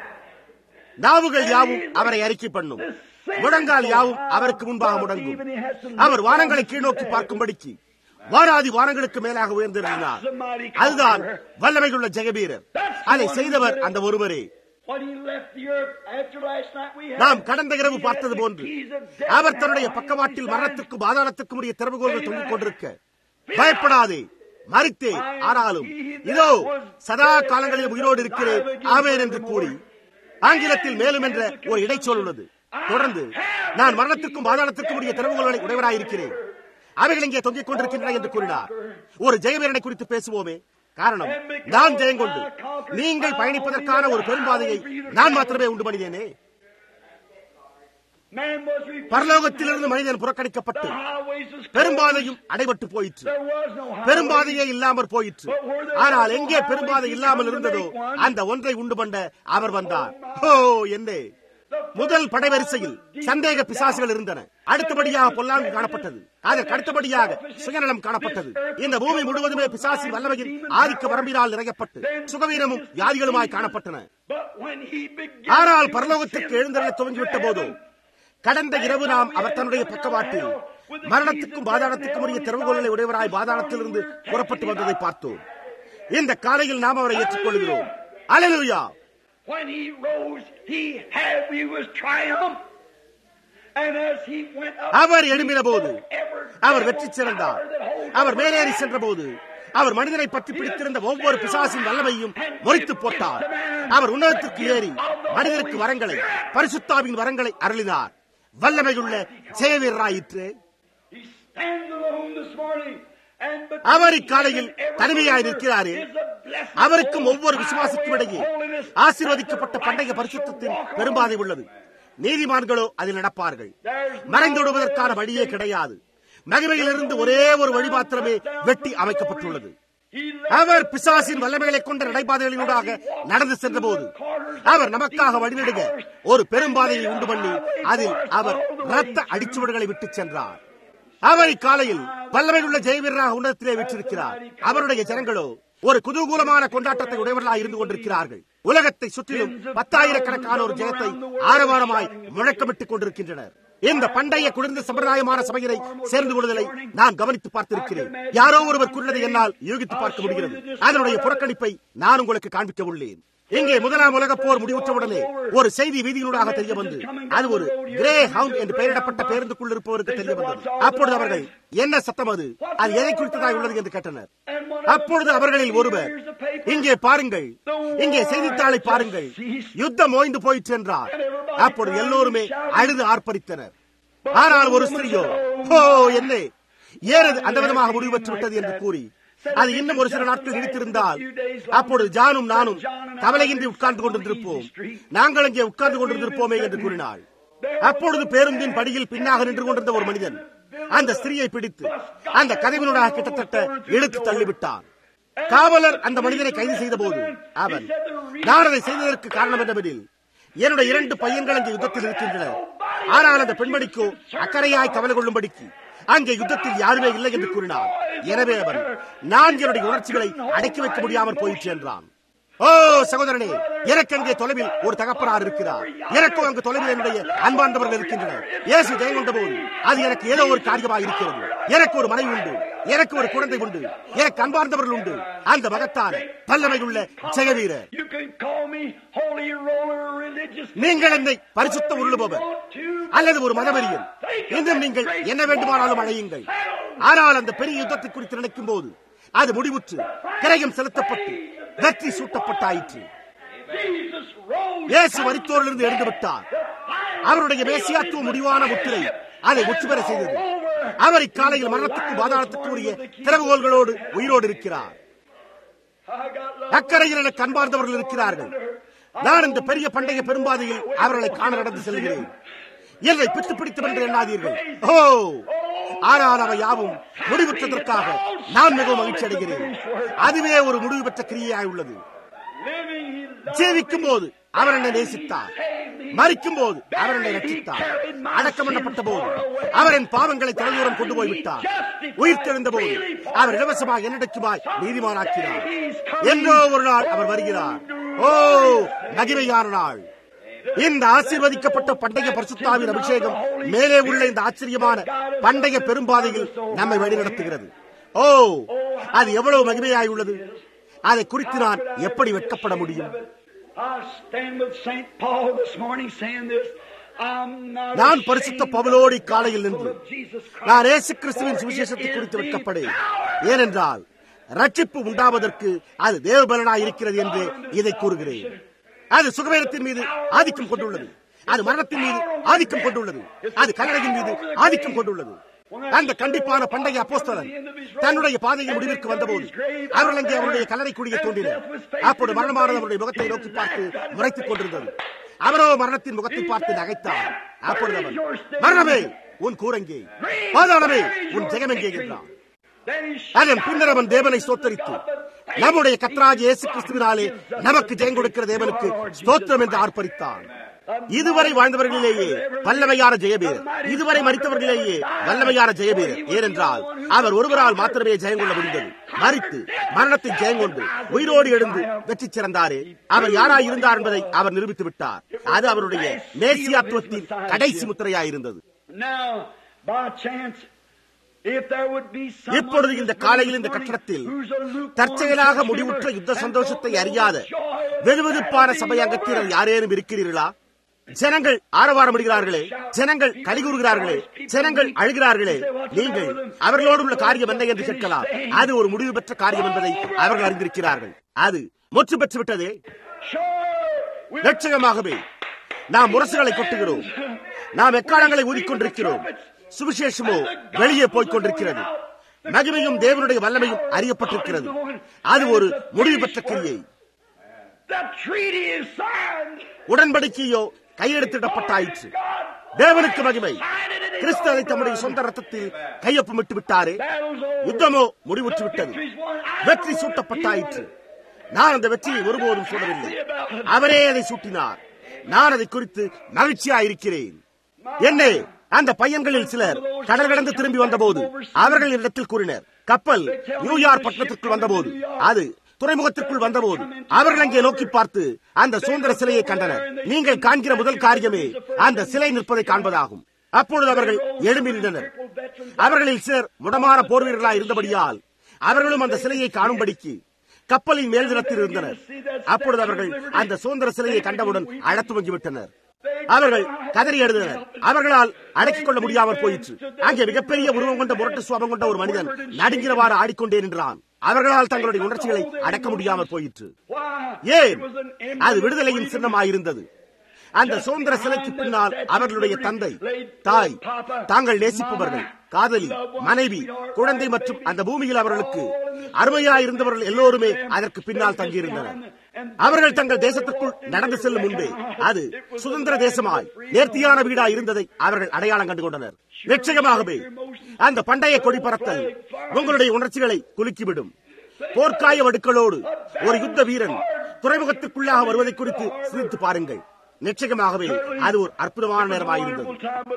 நாவுகள் யாவும் அவரை அறிக்கை பண்ணும் முழங்கால் யாவும் அவருக்கு முன்பாக முடங்கும் அவர் வானங்களை கீழ்நோக்கி பார்க்கும்படிக்கு வானாதி வானங்களுக்கு மேலாக உயர்ந்திருந்தார் அதுதான் வல்லமையுள்ள ஜெகபீரர் அதை செய்தவர் அந்த ஒருவரே When he left the earth after last night, we had நாம் கடந்த இரவு பார்த்தது போன்று அவர் தன்னுடைய பக்கவாட்டில் மரணத்திற்கும் பாதாளத்திற்கும் உரிய திறவுகோள்கள் தொங்கிக் கொண்டிருக்க பயப்படாதே மறித்தே ஆனாலும் இதோ சதா காலங்களில் உயிரோடு இருக்கிறேன் ஆவேன் என்று கூறி ஆங்கிலத்தில் மேலும் என்ற ஒரு இடைச்சொல் உள்ளது தொடர்ந்து நான் மரணத்திற்கும் பாதாளத்திற்கும் உரிய திறவுகோள்களை உடையவராயிருக்கிறேன் அவைகள் இங்கே தொங்கிக் கொண்டிருக்கின்றன என்று கூறினார் ஒரு ஜெயவீரனை குறித்து பேசுவோமே காரணம் நான் ஜெயங்கொண்டு நீங்கள் பயணிப்பதற்கான ஒரு பெரும்பாதையை நான் மாத்திரமே உண்டு பண்ணினேனே Man was refused. பரலோகத்திலிருந்து மனிதன் புறக்கணிக்கப்பட்டு The highways was closed. பெரும்பாதையும் அடைபட்டு போயிற்று There was no highway. பெரும்பாதையே இல்லாமற் போயிற்று ஆனால் எங்கே பெரும்பாதை இல்லாமல் இருந்ததோ அந்த ஒன்றை உண்டு பண்ண அவர் வந்தார் ஓ என்னே முதல் படைவரிசையில் சந்தேக பிசாசுகள் இருந்தன அடுத்தபடியாக பொல்லாங்கு காணப்பட்டது அதற்கு அடுத்தபடியாக சுயநலம் காணப்பட்டது இந்த பூமி முழுவதுமே பிசாசின் வல்லமையின் ஆதிக்க வரம்பினால் நிறையப்பட்டு சுகவீனமும் வியாதிகளுமாய் காணப்பட்டன But when he began ஆனால் to பரலோகத்திற்கு ascend எழுந்தருள துவங்கிவிட்ட to போது heaven, கடந்த இரவு நாம் அவர் தன்னுடைய பக்கவாட்டில் மரணத்துக்கும் பாதாளத்துக்கும் உரிய திறவுகோள்களை உடையவராய் பாதாளத்திலிருந்து புறப்பட்டு வந்ததை பார்த்தோம் இந்த காலையில் நாம் அவரை ஏற்றுக்கொள்கிறோம் அலலுயா When he rose, he had, he was triumph. And as he went up, அவர் எழும்பின போது ever அவர் வெற்றி சிறந்தார் அவர் மேலேறி சென்ற போது அவர் மனிதனை பற்றி பிடித்திருந்த ஒவ்வொரு பிசாசின் வல்லமையும் முறித்து போட்டார் அவர் உன்னதத்திற்கு ஏறி மனிதனுக்கு வரங்களை பரிசுத்தாவின் வரங்களை அருளினார் வல்லமையுள்ள ஜெயவீரராயிற்று He stands alone this morning. And between our இக்காலையில் him and every தனிமையாய் believer நிற்கிறாரே is a blessed அவருக்கும் holy ஒவ்வொரு விசுவாசிக்கும் highway of இடையே holiness ஆசீர்வதிக்கப்பட்ட that the பண்டைய righteous பரிசுத்தத்தின் shall walk on. பெரும்பாதை உள்ளது நீதிமான்களோ அதில் நடப்பார்கள் மறைந்துவிடுவதற்கான வழியே கிடையாது மகிமையிலிருந்து ஒரே ஒரு வழி மாத்திரமே வெட்டி அமைக்கப்பட்டுள்ளது அவர் பிசாசின் வல்லமைகளை கொண்ட நடைபாதைகளினூடாக நடந்து சென்றபோது அவர் நமக்காக வழிநடுக ஒரு பெரும்பாதையை உண்டு பண்ணி அதில் அவர் ரத்த அடிச்சுவடுகளை விட்டு சென்றார் அவர் இக்காலையில் வல்லமையுள்ள ஜெயவீரராக உன்னதத்திலே விற்றிருக்கிறார் அவருடைய ஜனங்களோ ஒரு குதூகூலமான கொண்டாட்டத்தை உடையவர்களாக இருந்து கொண்டிருக்கிறார்கள் உலகத்தை சுற்றிலும் பத்தாயிரக்கணக்கான ஒரு ஜெயத்தை ஆரவாரமாய் முழக்கமிட்டுக் கொண்டிருக்கின்றனர் இந்த பண்டைய குளிர்ந்த சம்பிரதாயமான சபையினை சேர்ந்து கொள்வதை நான் கவனித்து பார்த்திருக்கிறேன் யாரோ ஒருவர் கூறினதை என்னால் யூகித்து பார்க்க முடிகிறது அதனுடைய புறக்கணிப்பை நான் உங்களுக்கு காண்பிக்க உள்ளேன் இங்கே முதலாம் உலக போர் முடிவுற்றவுடனே ஒரு செய்தி வீதியினூடாக தெரிய வந்து அது ஒரு கிரே ஹவுண்ட் என்று பெயரிடப்பட்ட பேருந்துக்குள் இருப்பவருக்கு தெரிய வந்தது அப்பொழுது அவர்கள் என்ன சத்தம் அது அது எதை குறித்ததாய் உள்ளது என்று கேட்டனர் அப்பொழுது அவர்களில் ஒருவர் இங்கே பாருங்கள் இங்கே செய்தித்தாளை பாருங்கள் யுத்தம் ஓய்ந்து போயிற்று என்றார் அப்பொழுது எல்லோருமே அழுது ஆர்ப்பரித்தனர் ஆனால் ஒரு ஸ்திரியோ ஓ என்ன ஏறது அந்த விதமாக முடிவு பெற்று விட்டது என்று கூறி அது இன்னும் ஒரு சில நாட்கள் நீடித்திருந்தால் அப்பொழுது ஜானும் நானும் கவலையின்றி உட்கார்ந்து கொண்டிருந்திருப்போம் நாங்கள் அங்கே உட்கார்ந்து கொண்டிருந்திருப்போமே என்று கூறினாள் அப்பொழுது பேருந்தின் படியில் பின்னாக நின்று கொண்டிருந்த ஒரு மனிதன் அந்த ஸ்திரியை பிடித்து அந்த கதவினூடாக கிட்டத்தட்ட இழுத்து தள்ளிவிட்டார் காவலர் அந்த மனிதனை கைது செய்த போது அவன் நான் அதை செய்ததற்கு காரணம் என்னவெனில் என்னுடைய இரண்டு பையன்கள் அங்கே யுத்தத்தில் இருக்கின்றனர் ஆனால் அந்த பெண்மணிக்கோ அக்கறையாய் கவலை கொள்ளும்படிக்கு அங்கே யுத்தத்தில் யாருமே இல்லை என்று கூறினார் எனவே அவன் நான் என்னுடைய உணர்ச்சிகளை அடக்கி வைக்க முடியாமல் போயிற்று என்றான் ஓ சகோதரனே எனக்கு அங்கே தொலைவில் ஒரு தகப்பனார் இருக்கிறார் எனக்கும் அங்கு தொலைவில் என்னுடைய அன்பார்ந்தவர்கள் இருக்கின்றனர் இயேசு ஜெயம் கொண்ட போது அது எனக்கு ஏதோ ஒரு காரியமாக இருக்கிறது எனக்கு ஒரு மனைவி உண்டு எனக்கு ஒரு குழந்தை உண்டு எனக்கு அன்பார்ந்தவர்கள் உண்டு அந்த மகத்தான வல்லமை உள்ள ஜெயவீரர் You can call me holy roller religious. நீங்கள் என்னை பரிசுத்த உருளுபவர் அல்லது ஒரு மதவெறியன் இன்னும் நீங்கள் என்ன வேண்டுமானாலும் அழையுங்கள் ஆனால் அந்த பெரிய யுத்தத்தை குறித்து நினைக்கும் போது அது முடிவுற்று கிரயம் செலுத்தப்பட்டு வெற்றி சூட்டப்பட்டாயிற்று Jesus rose. இயேசு மரித்தோரிலிருந்து எழுந்து விட்டார் அவருடைய மேசியாத்துவ முடிவான முத்திரை அதை முற்று பெற செய்தது அவர் இக்காலையில் மரணத்துக்கு பாதாளத்துக்கு உரிய திறவுகோள்களோடு உயிரோடு இருக்கிறார் I got love. அக்கறையில் எனக்கு அன்பார்ந்தவர்கள் இருக்கிறார்கள் நான் இந்த பெரிய பண்டைய பெரும்பாதையில் அவர்களை காண நடந்து செல்கிறேன் என்னை பித்து பிடித்து என்று எண்ணாதீர்கள் ஓ ஆனால் அவை யாவும் முடிவுற்றதற்காக நான் மிகவும் மகிழ்ச்சி அடைகிறேன் அதுவே ஒரு முடிவு பெற்ற கிரியையாய் உள்ளது Living, he loved ஜீவிக்கும் போது அவர் என்னை நேசித்தார் மறிக்கும் போது அவர் என்னை ரட்சித்தார் அடக்கம் பண்ணப்பட்ட போது அவர் என் பாவங்களை தலையோரம் கொண்டு போய் விட்டார் உயிர் தெழுந்த போது அவர் இலவசமாக என்னிடக்குமாய் நீதிமானாக்கினார் என்றோ ஒரு நாள் அவர் வருகிறார் ஓ மகிமையான நாள் இந்த ஆசீர்வதிக்கப்பட்ட பண்டைய பரிசுத்தாவின் அபிஷேகம் மேலே உள்ள இந்த ஆச்சரியமான பண்டைய பெரும்பாதையில் நம்மை வழிநடத்துகிறது ஓ அது எவ்வளவு மகிமையாய் உள்ளது அதை குறித்து நான் எப்படி வெட்கப்பட முடியும் I stand with St. Paul this morning saying this. I'm not நான் பரிசுத்த பவுலோடி காலையில் நின்று of Jesus Christ. நான் ஏசு கிறிஸ்துவின் சுவிசேஷத்தை குறித்து வெட்கப்படேன் ஏனென்றால் ரட்சிப்பு உண்டாவதற்கு அது தேவபலனாய் இருக்கிறது என்று இதை கூறுகிறேன் அது சுகவேரத்தின் மீது ஆதிக்கம் கொண்டுள்ளது அது மரணத்தின் மீது ஆதிக்கம் கொண்டுள்ளது அது கல்லறையின் மீது ஆதிக்கம் கொண்டுள்ளது அந்த கண்டிப்பான பண்டைய அப்போஸ்தலன் தன்னுடைய பாதையை முடிவிற்கு வந்தபோது அவர்கள் அங்கே அவருடைய கல்லறை குடியை தோன்றினர் அப்போது மரணமானது அவருடைய முகத்தை நோக்கி பார்த்து முறைத்துக் கொண்டிருந்தது அவரோ மரணத்தின் முகத்தை பார்த்து நகைத்தார் அப்பொழுது அவர் மரணமே உன் கூரங்கே பாதாளமே உன் ஜெகமெங்கே என்றான் Then he அதன் பின்னர் அவன் தேவனை ஸ்தோத்தரித்து நம்முடைய கத்ராஜ் இயேசு கிறிஸ்துவினாலே நமக்கு ஜெயம் கொடுக்கிற தேவனுக்கு ஸ்தோத்திரம் என்று ஆர்ப்பரித்தான் இதுவரை வாழ்ந்தவர்களிலேயே வல்லமையான ஜெயபீரர் இதுவரை மறித்தவர்களிலேயே வல்லமையான ஜெயபீரர் ஏனென்றால் அவர் ஒருவரால் மாத்திரமே ஜெயம் கொள்ள முடிந்தது மறித்து மரணத்தை ஜெயம் கொண்டு உயிரோடு எழுந்து வெற்றி சிறந்தாரே அவர் யாராய் இருந்தார் என்பதை அவர் நிரூபித்து விட்டார் அது அவருடைய மேசியாத்துவத்தின் கடைசி முத்திரையாயிருந்தது Now, by chance, if there would be someone இப்பொழுது இந்த this காலையில் இந்த morning கட்டடத்தில் who's a lukewarm தற்செயலாக believer முடிவுற்ற யுத்த and சந்தோஷத்தை don't know அறியாத the joy of வெதுவெதுப்பான that சபை being அங்கத்தினர் over. யாரேனும் இருக்கிறீர்களா ஜனங்கள் ஆரவாரமிடுகிறார்களே ஜனங்கள் கலிகூறுகிறார்களே ஜனங்கள் அழுகிறார்களே நீங்கள் அவர்களோடு உள்ள காரியம் என்ன என்று கேட்கலாம் அது ஒரு முடிவு பெற்ற காரியம் என்பதை அவர்கள் அறிந்திருக்கிறார்கள் அது முற்று பெற்று விட்டதே லட்சகமாகவே நாம் முரசுகளை கொட்டுகிறோம் நாம் எக்காலங்களை ஊதிக்கொண்டிருக்கிறோம் சுவிசேஷமோ வெளியே போய்க் கொண்டிருக்கிறது மகிமையும் தேவனுடைய வல்லமையும் அறியப்பட்டிருக்கிறது அது ஒரு முடிவு பெற்ற கிரியை உடன்படிக்கையோ கையெழுத்திடப்பட்டாயிற்று தேவனுக்கு மகிமை கிறிஸ்து அதை தம்முடைய சொந்த ரத்தத்தில் கையொப்பமிட்டு விட்டாரே யுத்தமோ முடிவுற்று விட்டது வெற்றி சூட்டப்பட்டாயிற்று நான் அந்த வெற்றியை ஒருபோதும் சூடவில்லை அவரே அதை சூட்டினார் நான் அதை குறித்து மகிழ்ச்சியாயிருக்கிறேன் என்னே அந்த பையன்களில் சிலர் கடல் கடந்து திரும்பி வந்தபோது அவர்கள் இடத்தில் கூறினர் கப்பல் நியூயார்க் பட்டணத்திற்குள் வந்தபோது அது துறைமுகத்திற்குள் வந்தபோது அவர்கள் அங்கே நோக்கி பார்த்து அந்த சுதந்திர சிலையை கண்டனர் நீங்கள் காண்கிற முதல் காரியமே அந்த சிலை நிற்பதை காண்பதாகும் அப்பொழுது அவர்கள் எழும்பி நின்றனர் அவர்களில் சிலர் முடமான போர் வீரர்களாய் இருந்தபடியால் அவர்களும் அந்த சிலையை காணும்படிக்கு கப்பலின் மேல்தினத்தில் இருந்தனர் அப்பொழுது அவர்கள் அந்த சுதந்திர சிலையை கண்டவுடன் அழத் துவங்கிவிட்டனர் அவர்கள் கதறி எழுதினர் அவர்களால் அடக்கிக் கொள்ள முடியாமல் போயிற்று அங்கே மிகப்பெரிய உருவம் கொண்ட முரட்டு சுவாபம் கொண்ட ஒரு மனிதன் நடுங்கிறவாறு ஆடிக்கொண்டே நின்றான் அவர்களால் தங்களுடைய உணர்ச்சிகளை அடக்க முடியாமல் போயிற்று ஏன் அது விடுதலையின் சின்னமாயிருந்தது அந்த சுதந்திர சிலைக்கு பின்னால் அவர்களுடைய தந்தை தாய் தாங்கள் நேசிப்பவர்கள் காதலி மனைவி குழந்தை மற்றும் அந்த பூமியில் அவர்களுக்கு அருமையாயிருந்தவர்கள் எல்லோருமே அதற்கு பின்னால் தங்கியிருந்தனர் அவர்கள் தங்கள் தேசத்திற்குள் நடந்து செல்லும் முன்பே அது சுதந்திர தேசமாய் நேர்த்தியான வீடாய் இருந்ததை அவர்கள் அடையாளம் கண்டு கொண்டனர் நிச்சயமாகவே அந்த பண்டைய கொடி பறத்தல் உங்களுடைய உணர்ச்சிகளை குலுக்கிவிடும் போர்க்காய வடுக்களோடு ஒரு யுத்த வீரன் துறைமுகத்திற்குள்ளாக வருவதை குறித்து சிந்தித்து பாருங்கள் நிச்சயமாகவே அது ஒரு அற்புதமான நேரமாயிருந்தது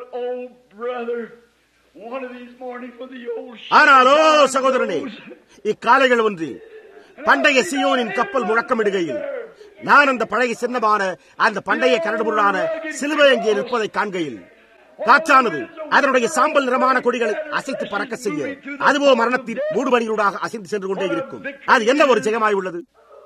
ஆனாலோ சகோதரனே இக்காலைகள் ஒன்றில் பண்டைய சியோனின் கப்பல் முழக்கமிடுகையில் நான் அந்த பழைய சின்னமான அந்த பண்டைய கரடுமுரடான சிலுவை அங்கே நிற்பதை காண்கையில் காற்றானது அதனுடைய சாம்பல் நிறமான கொடிகளை அசைத்து பறக்க செய்ய அதுவோ மரணத்தின் மூடுபணியூடாக அசைந்து சென்று கொண்டே இருக்கும் அது என்ன ஒரு ஜெயமாய் உள்ளது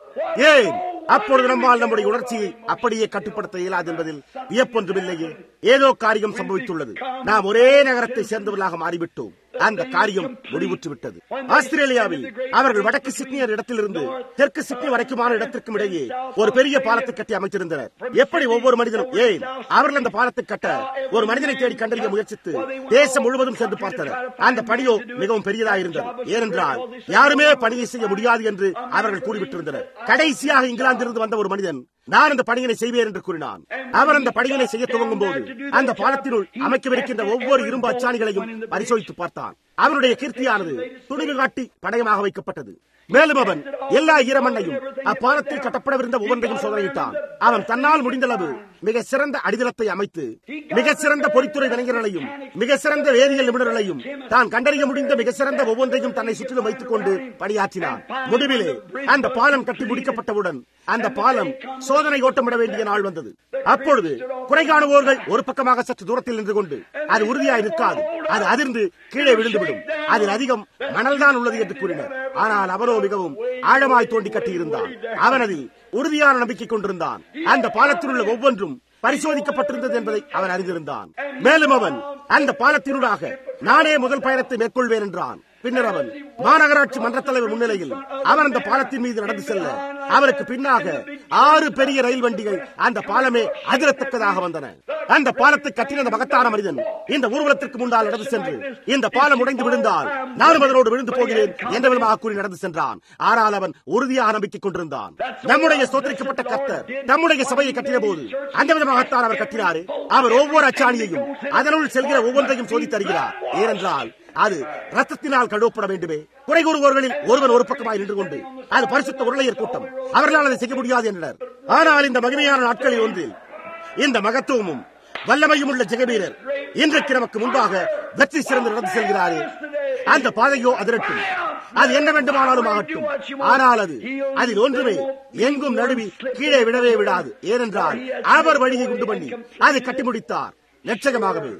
ஏன் அப்பொழுது நம்மால் நம்முடைய உணர்ச்சியை அப்படியே கட்டுப்படுத்த இயலாது என்பதில் வியப்பொன்றுமில்லையே ஏதோ காரியம் சம்பவித்துள்ளது நாம் ஒரே நகரத்தை சேர்ந்தவர்களாக மாறிவிட்டோம் அந்த காரியம் முடிவுற்று விட்டது ஆஸ்திரேலியாவில் அவர்கள் வடக்கு சிட்னியர் இடத்திலிருந்து தெற்கு சிட்னி வரைக்குமான இடத்திற்கும் இடையே ஒரு பெரிய பாலத்தை கட்டி அமைத்திருந்தனர் எப்படி ஒவ்வொரு மனிதனும் ஏன் அவர்கள் அந்த பாலத்தை கட்ட ஒரு மனிதனை தேடி கண்டறிய முயற்சித்து தேசம் முழுவதும் சென்று பார்த்தனர் அந்த பணியோ மிகவும் பெரியதாக இருந்தது ஏனென்றால் யாருமே பணியை செய்ய முடியாது என்று அவர்கள் கூறிவிட்டிருந்தனர் கடைசியாக இங்கிலாந்திலிருந்து வந்த ஒரு மனிதன் நான் அந்த பணியினை செய்வேன் என்று கூறினான் அவர் அந்த பணியினை செய்ய துவங்கும் போது அந்த பாலத்தினுள் அமைக்கவிருக்கின்ற ஒவ்வொரு இரும்பு அச்சாணிகளையும் பரிசோதித்து பார்த்தான் அவனுடைய கீர்த்தியானது துணிவு காட்டி படயமாக வைக்கப்பட்டது மேலும் அவன் எல்லா ஈரமண்ணையும் அப்பாலத்தில் கட்டப்படவிருந்த ஒவ்வொன்றையும் சோதனையிட்டான் அவன் தன்னால் முடிந்தளவு மிக சிறந்த அடித்தளத்தை அமைத்து மிக சிறந்த பொறித்துறை விளைஞர்களையும் மிக சிறந்த வேதியியல் நிபுணர்களையும் தான் கண்டறிய முடிந்த மிக சிறந்த ஒவ்வொன்றையும் தன்னை சுற்றிலும் வைத்துக் கொண்டு பணியாற்றினான் முடிவிலே அந்த பாலம் கட்டி முடிக்கப்பட்டவுடன் அந்த பாலம் சோதனை ஓட்டமிட வேண்டிய நாள் வந்தது அப்பொழுது குறை காணுவோர்கள் ஒரு பக்கமாக சற்று தூரத்தில் நின்று கொண்டு அது உறுதியாய் நிற்காது அது அதிர்ந்து கீழே விழுந்துவிடும் அதில் அதிகம் மணல்தான் உள்ளது என்று கூறினர் ஆனால் அவரோ மிகவும் ஆழமாய் தோண்டி கட்டியிருந்தான் அவன் அதில் உறுதியான நம்பிக்கை கொண்டிருந்தான் அந்த பாலத்தில் உள்ள ஒவ்வொன்றும் பரிசோதிக்கப்பட்டிருந்தது என்பதை அவன் அறிந்திருந்தான் மேலும் அவன் அந்த பாலத்தினூடாக நானே முதல் பயணத்தை மேற்கொள்வேன் என்றான் பின்னர் அவன் மாநகராட்சி மன்ற தலைவர் முன்னிலையில் அவன் அந்த பாலத்தின் மீது நடந்து செல்ல அவருக்கு பின்னாக ஆறு பெரிய ரயில் வண்டிகள் அந்த பாலமே அதிரத்தக்கதாக வந்தன அந்த பாலத்தை கட்டின அந்த மகத்தான மனிதன் இந்த ஊர்வலத்திற்கு முன்னால் நடந்து சென்று இந்த பாலம் உடைந்து விழுந்தால் நானும் அதனோடு விழுந்து போகிறேன் என்ற விதமாக கூறி நடந்து சென்றான் ஆனால் அவன் உறுதியாக நம்பிக்கை கொண்டிருந்தான் நம்முடைய சோதரிக்கப்பட்ட கத்தர் நம்முடைய சபையை கட்டின போது அந்த விதமாகத்தான் அவர் கட்டினாரு அவர் ஒவ்வொரு அச்சாணியையும் அதனுள் செல்கிற ஒவ்வொன்றையும் சோதி தருகிறார் ஏனென்றால் அது ரத்தத்தினால் கழுவப்பட வேண்டுமே குறை கூறுவோர்களில் ஒருவன் ஒரு பக்கமாய் நின்று கொண்டு அது பரிசுத்த உருளையர் கூட்டம் அவர்களால் அதை செய்ய முடியாது என்றனர் ஆனால் இந்த மகிமையான நாட்களில் ஒன்றில் இந்த மகத்துவமும் வல்லமையும் உள்ள ஜெகவீரர் இன்றைக்கு நமக்கு முன்பாக வெற்றி சிறந்து நடந்து செல்கிறாரே அந்த பாதையோ அதிரட்டும் அது என்ன வேண்டுமானாலும் ஆகட்டும் ஆனால் அது அதில் ஒன்றுமே எங்கும் நடுவி கீழே விடவே விடாது ஏனென்றால் அவர் வழியை உண்டு பண்ணி அதை கட்டி முடித்தார் லட்சகமாகவே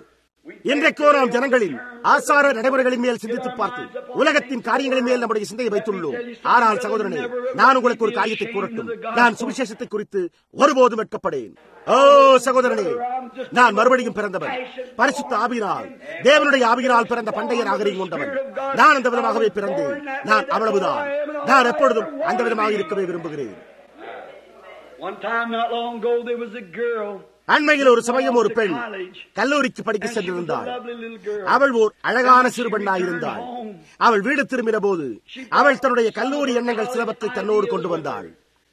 இன்றைக்கோ நாம் ஜனங்களின் ஆசார நடைமுறைகளின் மேல் சிந்தித்து பார்த்து உலகத்தின் காரியங்களின் மேல் நம்முடைய சிந்தையை வைத்துள்ளோம் ஆனால் சகோதரனே நான் உங்களுக்கு ஒரு காரியத்தை கூறட்டும் நான் சுவிசேஷத்தை குறித்து ஒருபோதும் வெட்கப்படேன் ஓ சகோதரனே நான் மறுபடியும் பிறந்தவன் பரிசுத்த ஆவினால் தேவனுடைய ஆவியினால் பிறந்த பண்டைய நாகரிகம் கொண்டவன் நான் அந்த விதமாகவே பிறந்தேன் நான் அவ்வளவுதான் நான் எப்பொழுதும் அந்த விதமாக இருக்கவே விரும்புகிறேன் One time not long ago there was a girl. அண்மையில் ஒரு சமயம் ஒரு பெண் கல்லூரிக்கு படிக்க சென்றிருந்தாள் அவள் ஓர் அழகான சிறு பெண்ணாயிருந்தாள் அவள் வீடு திரும்பின போது அவள் தன்னுடைய கல்லூரி எண்ணங்கள் சிலவற்றை தன்னோடு கொண்டு வந்தாள்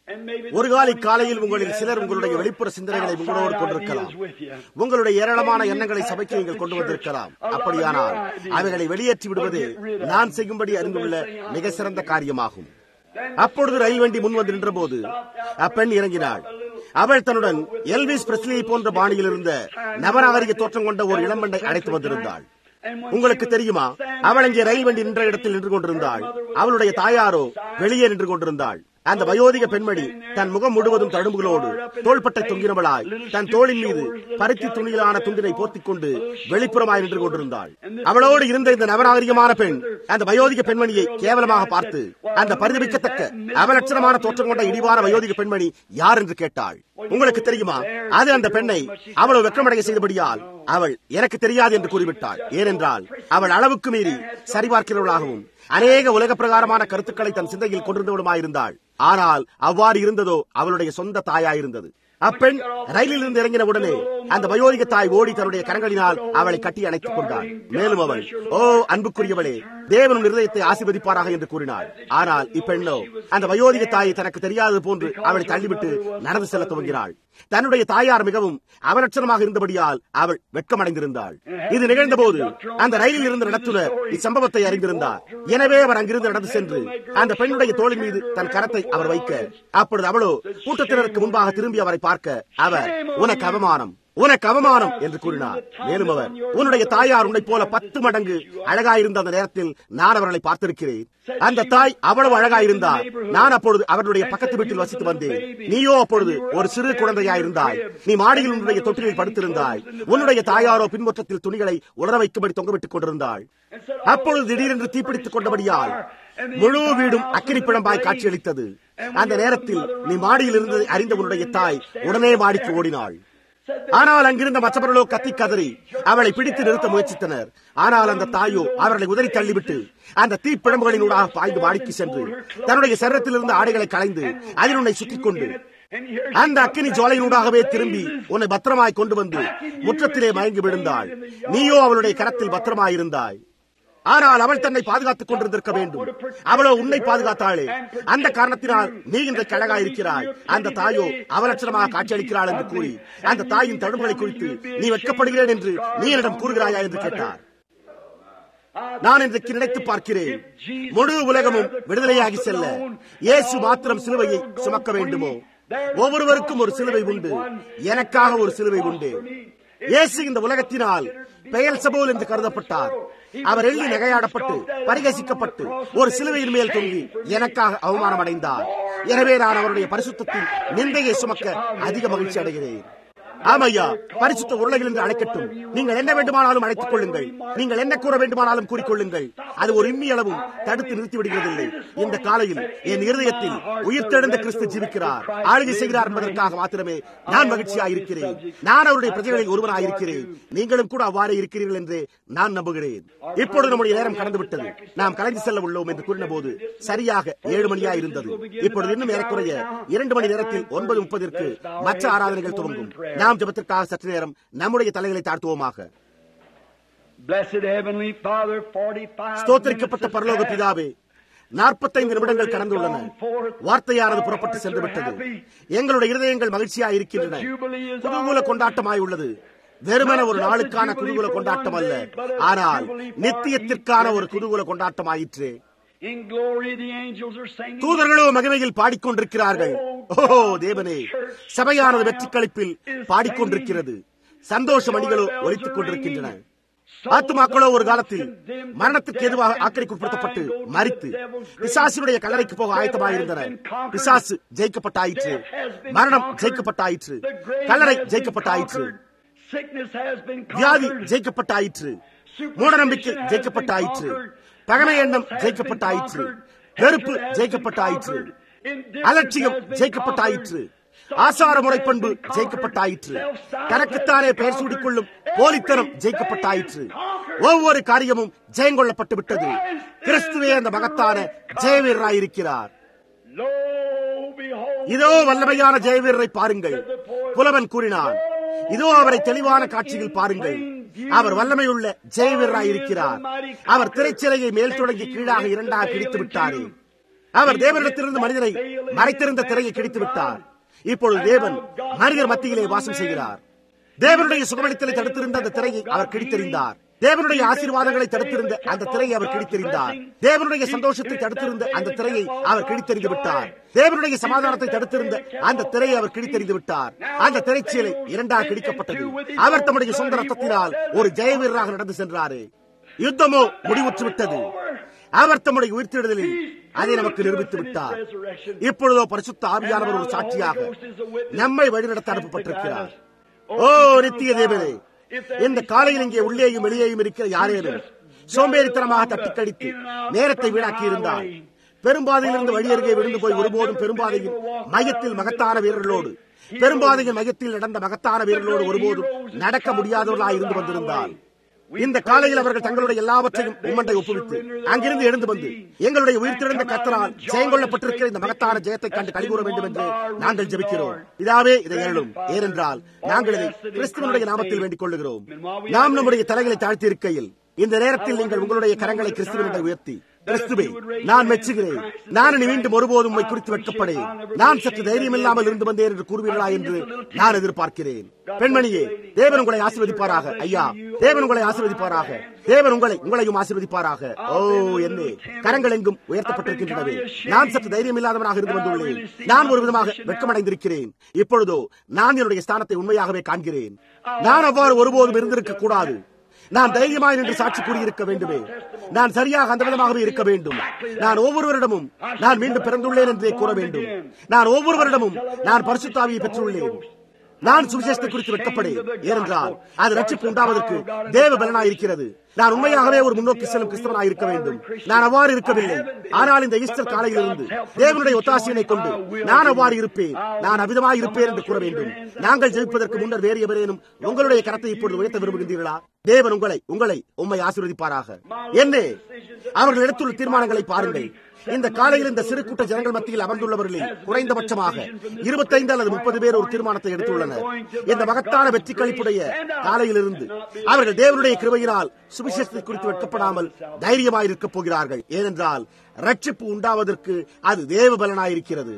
ஒரு காலை காலையில் உங்களில் சிலர் உங்களுடைய வெளிப்புற சிந்தனைகளை உங்களோடு கொண்டிருக்கலாம் உங்களுடைய ஏராளமான எண்ணங்களை சபைக்கு நீங்கள் கொண்டு வந்திருக்கலாம் அப்படியானால் அவைகளை வெளியேற்றி விடுவது நான் செய்யும்படி அறிந்துள்ள மிக சிறந்த காரியமாகும் அப்பொழுது ரயில் வண்டி முன் வந்து நின்றபோது அப்பெண் இறங்கினாள் அவள் தன்னுடன் எல்விஸ் பிரஸ்லியை போன்ற பாணியில் இருந்த நவநாகரிக தோற்றம் கொண்ட ஒரு இளம்பெண்ணை அழைத்து வந்திருந்தாள் உங்களுக்கு தெரியுமா அவள் அங்கே ரயில் வண்டி நின்ற இடத்தில் நின்று கொண்டிருந்தாள் அவளுடைய தாயாரோ வெளியே நின்று கொண்டிருந்தாள் அந்த வயோதிக பெண்மணி தன் முகம் முழுவதும் தழும்புகளோடு தோள்பட்டை தொங்கினவளாய் தன் தோளின் மீது பருத்தி துணியிலான துண்டினை போர்த்திக் கொண்டு வெளிப்புறமாய் நின்று கொண்டிருந்தாள் அவளோடு இருந்த இந்த நவநாகரிகமான பெண் அந்த வயோதிக பெண்மணியை கேவலமாக பார்த்து அந்த பரிதவிக்கத்தக்க அவலட்சணமான தோற்றம் கொண்ட இடிவார வயோதிக பெண்மணி யார் என்று கேட்டாள் உங்களுக்கு தெரியுமா அது அந்த பெண்ணை அவ்வளவு வெக்கமடைய செய்தபடியால் அவள் எனக்கு தெரியாது என்று கூறிவிட்டாள் ஏனென்றால் அவள் அளவுக்கு மீறி சரிபார்க்கிறவளாகவும் அநேக உலக பிரகாரமான கருத்துக்களை தன் சிந்தையில் கொண்டிருந்தவளுமாயிருந்தாள் ஆனால் அவ்வாறு இருந்ததோ அவளுடைய சொந்த தாயாயிருந்தது அப்பெண் ரயிலில் இருந்து இறங்கின உடனே அந்த வயோதிக தாய் ஓடி தன்னுடைய கரங்களினால் அவளை கட்டி அணைத்துக் கொண்டாள் மேலும் அவள் ஓ அன்புக்குரியவளே தேவனும் இருதயத்தை ஆசிர்வதிப்பாராக என்று கூறினாள் ஆனால் இப்பெண்ணோ அந்த வயோதிக தாயை தனக்கு தெரியாதது போன்று அவளை தள்ளிவிட்டு நடந்து செல்ல துவங்கினாள் தன்னுடைய தாயார் மிகவும் அவலட்சணமாக இருந்தபடியால் அவள் வெட்கமடைந்திருந்தாள் இது நிகழ்ந்த போது அந்த ரயிலில் இருந்த நடத்துனர் இச்சம்பவத்தை அறிந்திருந்தார் எனவே அவர் அங்கிருந்து நடந்து சென்று அந்த பெண்ணுடைய தோளின் மீது தன் கரத்தை அவர் வைக்க அப்பொழுது அவளோ கூட்டத்தினருக்கு முன்பாக திரும்பி அவரை பார்க்க அவர் உனக்கு அவமானம் உனக்கு அவமானம் என்று கூறினார் மேலும் அவர் உன்னுடைய தாயார் உன்னை போல பத்து மடங்கு அழகாயிருந்த அந்த நேரத்தில் நான் அவர்களை பார்த்திருக்கிறேன் அந்த தாய் அவ்வளவு அழகாயிருந்தார் நான் அப்பொழுது அவர்களுடைய பக்கத்து வீட்டில் வசித்து வந்தேன் நீயோ அப்பொழுது ஒரு சிறு குழந்தையாயிருந்தாய் நீ மாடியில் உன்னுடைய தொட்டிலில் படுத்திருந்தாய் உன்னுடைய தாயாரோ பின்பற்றத்தில் துணிகளை உலர வைக்கும்படி தொங்கவிட்டுக் கொண்டிருந்தாள் அப்பொழுது திடீரென்று தீப்பிடித்துக் கொண்டபடியால் முழு வீடும் அக்கினிப்பிழம்பாய் காட்சியளித்தது அந்த நேரத்தில் நீ மாடியில் இருந்ததை அறிந்த உன்னுடைய தாய் உடனே மாடிக்கு ஓடினாள் ஆனால் அங்கிருந்த மற்றவர்களோ கத்தி கதறி அவளை பிடித்து நிறுத்த முயற்சித்தனர் ஆனால் அந்த தாயோ அவர்களை உதறி தள்ளிவிட்டு அந்த தீப்பிழம்புகளினூடாக பாய்ந்து மாடிக்கு சென்று தன்னுடைய சரீரத்தில் இருந்த ஆடைகளை களைந்து அதில் உன்னை சுற்றிக் கொண்டு அந்த அக்கினி ஜோலையினூடாகவே திரும்பி உன்னை பத்திரமாய் கொண்டு வந்து முற்றத்திலே மயங்கி விழுந்தாள் நீயோ அவளுடைய கரத்தில் பத்திரமாயிருந்தாய் ஆனால் அவள் தன்னை பாதுகாத்துக் கொண்டிருந்திருக்க வேண்டும் அவளோ உன்னை பாதுகாத்தாளே அந்த காரணத்தினால் நீ இன்றைக்கு அழகா இருக்கிறாய் அந்த தாயோ அவலட்சணமாக காட்சியளிக்கிறாள் என்று கூறி அந்த தாயின் தழும்புகளை குறித்து நீ வெட்கப்படுகிறேன் என்று நீ என்னிடம் கூறுகிறாயா என்று கேட்டார் நான் இன்றைக்கு நினைத்து பார்க்கிறேன் முழு உலகமும் விடுதலையாகி செல்ல இயேசு மாத்திரம் சிலுவையை சுமக்க வேண்டுமோ ஒவ்வொருவருக்கும் ஒரு சிலுவை உண்டு எனக்காக ஒரு சிலுவை உண்டு இயேசு இந்த உலகத்தினால் பெயல் சபோல் என்று கருதப்பட்டார் அவர் எள்ளி நகையாடப்பட்டு பரிகசிக்கப்பட்டு ஒரு சிலுவையின் மேல் தொங்கி எனக்காக அவமானம் அடைந்தார் எனவே நான் அவருடைய பரிசுத்தத்தின் நிந்தையை சுமக்க அதிக மகிழ்ச்சி அடைகிறேன் ஆமையா பரிசுத்த உருளைகள் என்று அழைக்கட்டும் நீங்கள் என்ன வேண்டுமானாலும் அழைத்துக் கொள்ளுங்கள் நீங்கள் என்ன கூற வேண்டுமானாலும் கூறிக்கொள்ளுங்கள் அது ஒரு இம்மி அளவும் தடுத்து நிறுத்தி விடுகிறதில்லை இந்த காலையில் என் இருதயத்தில் உயிர்த்தெழுந்த கிறிஸ்து ஜீவிக்கிறார் ஆளுகை செய்கிறார் என்பதற்காக மாத்திரமே நான் மகிழ்ச்சியாக இருக்கிறேன் நான் அவருடைய பிரஜைகளில் ஒருவனாக இருக்கிறேன் நீங்களும் கூட அவ்வாறே இருக்கிறீர்கள் என்று நான் நம்புகிறேன் இப்பொழுது நம்முடைய நேரம் கடந்து விட்டது நாம் கலைந்து செல்ல உள்ளோம் என்று கூறின போது சரியாக ஏழு மணியா இருந்தது இப்பொழுது இன்னும் ஏறக்குறைய இரண்டு மணி நேரத்தில் ஒன்பது முப்பதிற்கு மற்ற ஆராதனைகள் துவங்கும் நாம் ஜபத்திற்காக சற்று நேரம் நம்முடைய தலைகளை தாழ்த்துவோமாக ஸ்தோத்தரிக்கப்பட்ட பரலோக பிதாவே நாற்பத்தைந்து நிமிடங்கள் கடந்துள்ளன வார்த்தையானது புறப்பட்டு சென்று விட்டது எங்களுடைய இருதயங்கள் மகிழ்ச்சியாக இருக்கின்றன குதூகூல கொண்டாட்டமாய் உள்ளது வெறுமன ஒரு நாளுக்கான குதூகூல கொண்டாட்டம் அல்ல ஆனால் நித்தியத்திற்கான ஒரு குதூகூல கொண்டாட்டம் ஆயிற்று தூதர்களோ மகிமையில் பாடிக்கொண்டிருக்கிறார்கள் ஓ தேவனே சபையானது வெற்றி கழிப்பில் பாடிக்கொண்டிருக்கிறது சந்தோஷ மணிகளோ ஒலித்துக் கொண்டிருக்கின்றன ஆத்துமாக்களோ ஒரு காலத்தில் மரணத்துக்கு எதுவாக ஆக்கிரைக்குட்படுத்தப்பட்டு மறித்து பிசாசினுடைய கல்லறைக்கு போக ஆயத்தமாயிருந்தன பிசாசு ஜெயிக்கப்பட்டாயிற்று மரணம் ஜெயிக்கப்பட்டாயிற்று கல்லறை ஜெயிக்கப்பட்டாயிற்று Sickness has been வியாதி conquered. ஜெயிக்கப்பட்டாயிற்று மூடநம்பிக்கை ஜெயிக்கப்பட்டாயிற்று பகமை எண்ணம் ஜெயிக்கப்பட்டாயிற்று வெறுப்பு ஜெயிக்கப்பட்டாயிற்று அலட்சியம் ஜெயிக்கப்பட்டாயிற்று ஆசார முறை பண்பு ஜெயிக்கப்பட்டாயிற்று தனக்குத்தானே பெயர் சூடிக்கொள்ளும் போலித்தனம் ஜெயிக்கப்பட்டாயிற்று ஒவ்வொரு காரியமும் ஜெயங்கொள்ளப்பட்டு விட்டது கிறிஸ்துவே அந்த மகத்தான ஜெயவீரராயிருக்கிறார் Lo, behold, இதோ வல்லமையான ஜெயவீரரை பாருங்கள் புலவன் கூறினான் இதோ அவரை தெளிவான காட்சியில் பாருங்கள் அவர் வல்லமையுள்ள ஜெயவீரராய் இருக்கிறார் அவர் திரைச்சிலையை மேல் தொடங்கி கீழாக இரண்டாக கிழித்து விட்டாரே அவர் தேவனிடத்திலிருந்து மனிதனை மறைத்திருந்த திரையை கிழித்து விட்டார் இப்பொழுது தேவன் மனிதர் மத்தியிலே வாசம் செய்கிறார் தேவனுடைய சுகமளித்தலை தடுத்திருந்த அந்த திரையை அவர் கிழித்தெறிந்தார் தேவனுடைய ஆசீர்வாதங்களை தடுத்திருந்த அந்த திரையை அவர் கிழித்தெறிந்தார் தேவனுடைய சந்தோஷத்தை தடுத்திருந்த அந்த திரையை அவர் கிழித்தெறிந்து விட்டார் தேவனுடைய சமாதானத்தை தடுத்திருந்த அந்த திரையை அவர் கிழித்தெறிந்து விட்டார் அந்த திரைச்சீலை இரண்டாக கிழிக்கப்பட்டது அவர் தம்முடைய சொந்த ரத்தத்தினால் ஒரு ஜெயவீரராக நடந்து சென்றாரு யுத்தமோ முடிவுற்று விட்டது அவர் தம்முடைய உயிர்த்தெழுதலில் அதை நமக்கு நிரூபித்து விட்டார் இப்பொழுதோ பரிசுத்த ஆவியானவர் ஒரு சாட்சியாக நம்மை வழிநடத்த அனுப்பப்பட்டிருக்கிறார் ஓ நித்திய தேவனே இந்த காலையில் இங்கே உள்ளேயும் வெளியேயும் இருக்கிற யாரேனும் சோம்பேறித்தனமாக தட்டி கடித்து நேரத்தை வீணாக்கி இருந்தால் பெரும்பாதையிலிருந்து வழியருகே விழுந்து போய் ஒருபோதும் பெரும்பாதையின் மையத்தில் மகத்தான வீரர்களோடு பெரும்பாதையின் மையத்தில் நடந்த மகத்தான வீரர்களோடு ஒருபோதும் நடக்க முடியாதவர்களாக இருந்து வந்திருந்தால் இந்த காலையில் அவர்கள் தங்களுடைய எல்லாவற்றையும் உம்மண்டை ஒப்புவித்து அங்கிருந்து எழுந்து வந்து எங்களுடைய உயிர்த்திழந்த கத்தரால் ஜெயங்கொள்ளப்பட்டிருக்கிற இந்த மகத்தான ஜெயத்தை கண்டு கழிகூற வேண்டும் என்று நாங்கள் ஜெபிக்கிறோம் இதாவே இதை எழலும் ஏனென்றால் நாங்கள் இதை கிறிஸ்துவனுடைய நாமத்தில் வேண்டிக் கொள்ளுகிறோம் நாம் நம்முடைய தலைகளை தாழ்த்தி இருக்கையில் இந்த நேரத்தில் நீங்கள் உங்களுடைய கரங்களை கிறிஸ்துவனிடம் உயர்த்தி கிறிஸ்துவே நான் மெச்சுகிறேன் நான் இனி மீண்டும் ஒருபோதும் உம்மை குறித்து வெட்கப்படேன் நான் சற்று தைரியம் இல்லாமல் இருந்து வந்தேன் என்று கூறுவீர்களா என்று நான் எதிர்பார்க்கிறேன் பெண்மணியே தேவன் உங்களை ஆசீர்வதிப்பாராக ஐயா தேவன் உங்களை ஆசீர்வதிப்பாராக தேவன் உங்களை உங்களையும் ஆசீர்வதிப்பாராக ஓ என்னே கரங்கள் எங்கும் உயர்த்தப்பட்டிருக்கின்றனவே நான் சற்று தைரியம் இல்லாதவனாக இருந்து வந்துள்ளேன் நான் ஒரு விதமாக வெட்கமடைந்திருக்கிறேன் இப்பொழுதோ நான் என்னுடைய ஸ்தானத்தை உண்மையாகவே காண்கிறேன் நான் அவ்வாறு ஒருபோதும் இருந்திருக்க கூடாது நான் தைரியமாய் நின்று சாட்சி கூறியிருக்க வேண்டுமே நான் சரியாக அந்த விதமாகவே இருக்க வேண்டும் நான் ஒவ்வொருவரிடமும் நான் மீண்டும் பிறந்துள்ளேன் என்றே கூற வேண்டும் நான் ஒவ்வொருவரிடமும் நான் பரிசுத்தாவியை பெற்றுள்ளேன் நான் சுவிசேஷத்தை குறித்து வெட்கப்படேன் ஏனென்றால் அது ரட்சிப்பு உண்டாவதற்கு தேவ பலனாய் இருக்கிறது நான் உண்மையாகவே ஒரு முன்னோக்கி செல்லும் கிறிஸ்தவனாய் இருக்க வேண்டும் நான் அவ்வாறு இருக்கவில்லை ஆனால் இந்த ஈஸ்டர் காலையிலிருந்து தேவனுடைய ஒத்தாசையினை கொண்டு நான் அவ்வாறு இருப்பேன் நான் அவிதமாய் இருப்பேன் என்று கூற வேண்டும் நாங்கள் ஜெயிப்பதற்கு முன்னர் வேறு எவரேனும் உங்களுடைய கரத்தை இப்பொழுது உயர்த்த விரும்புகின்றீர்களா தேவன் உங்களை உங்களை உண்மை ஆசீர்வதிப்பாராக என்னே அவர்கள் எடுத்துள்ள தீர்மானங்களை பாருங்கள் இந்த காலையில் இந்த சிறு கூட்ட ஜனங்கள் மத்தியில் அமர்ந்துள்ளவர்களில் குறைந்தபட்சமாக இருபத்தைந்து அல்லது முப்பது பேர் ஒரு தீர்மானத்தை எடுத்துள்ளனர் இந்த மகத்தான வெற்றி கழிப்புடைய காலையிலிருந்து அவர்கள் தேவனுடைய கிருபையினால் சுவிசேஷத்தை குறித்து வெட்கப்படாமல் தைரியமாய் இருக்கப் போகிறார்கள் ஏனென்றால் ரட்சிப்பு உண்டாவதற்கு அது தேவ பலனாயிருக்கிறது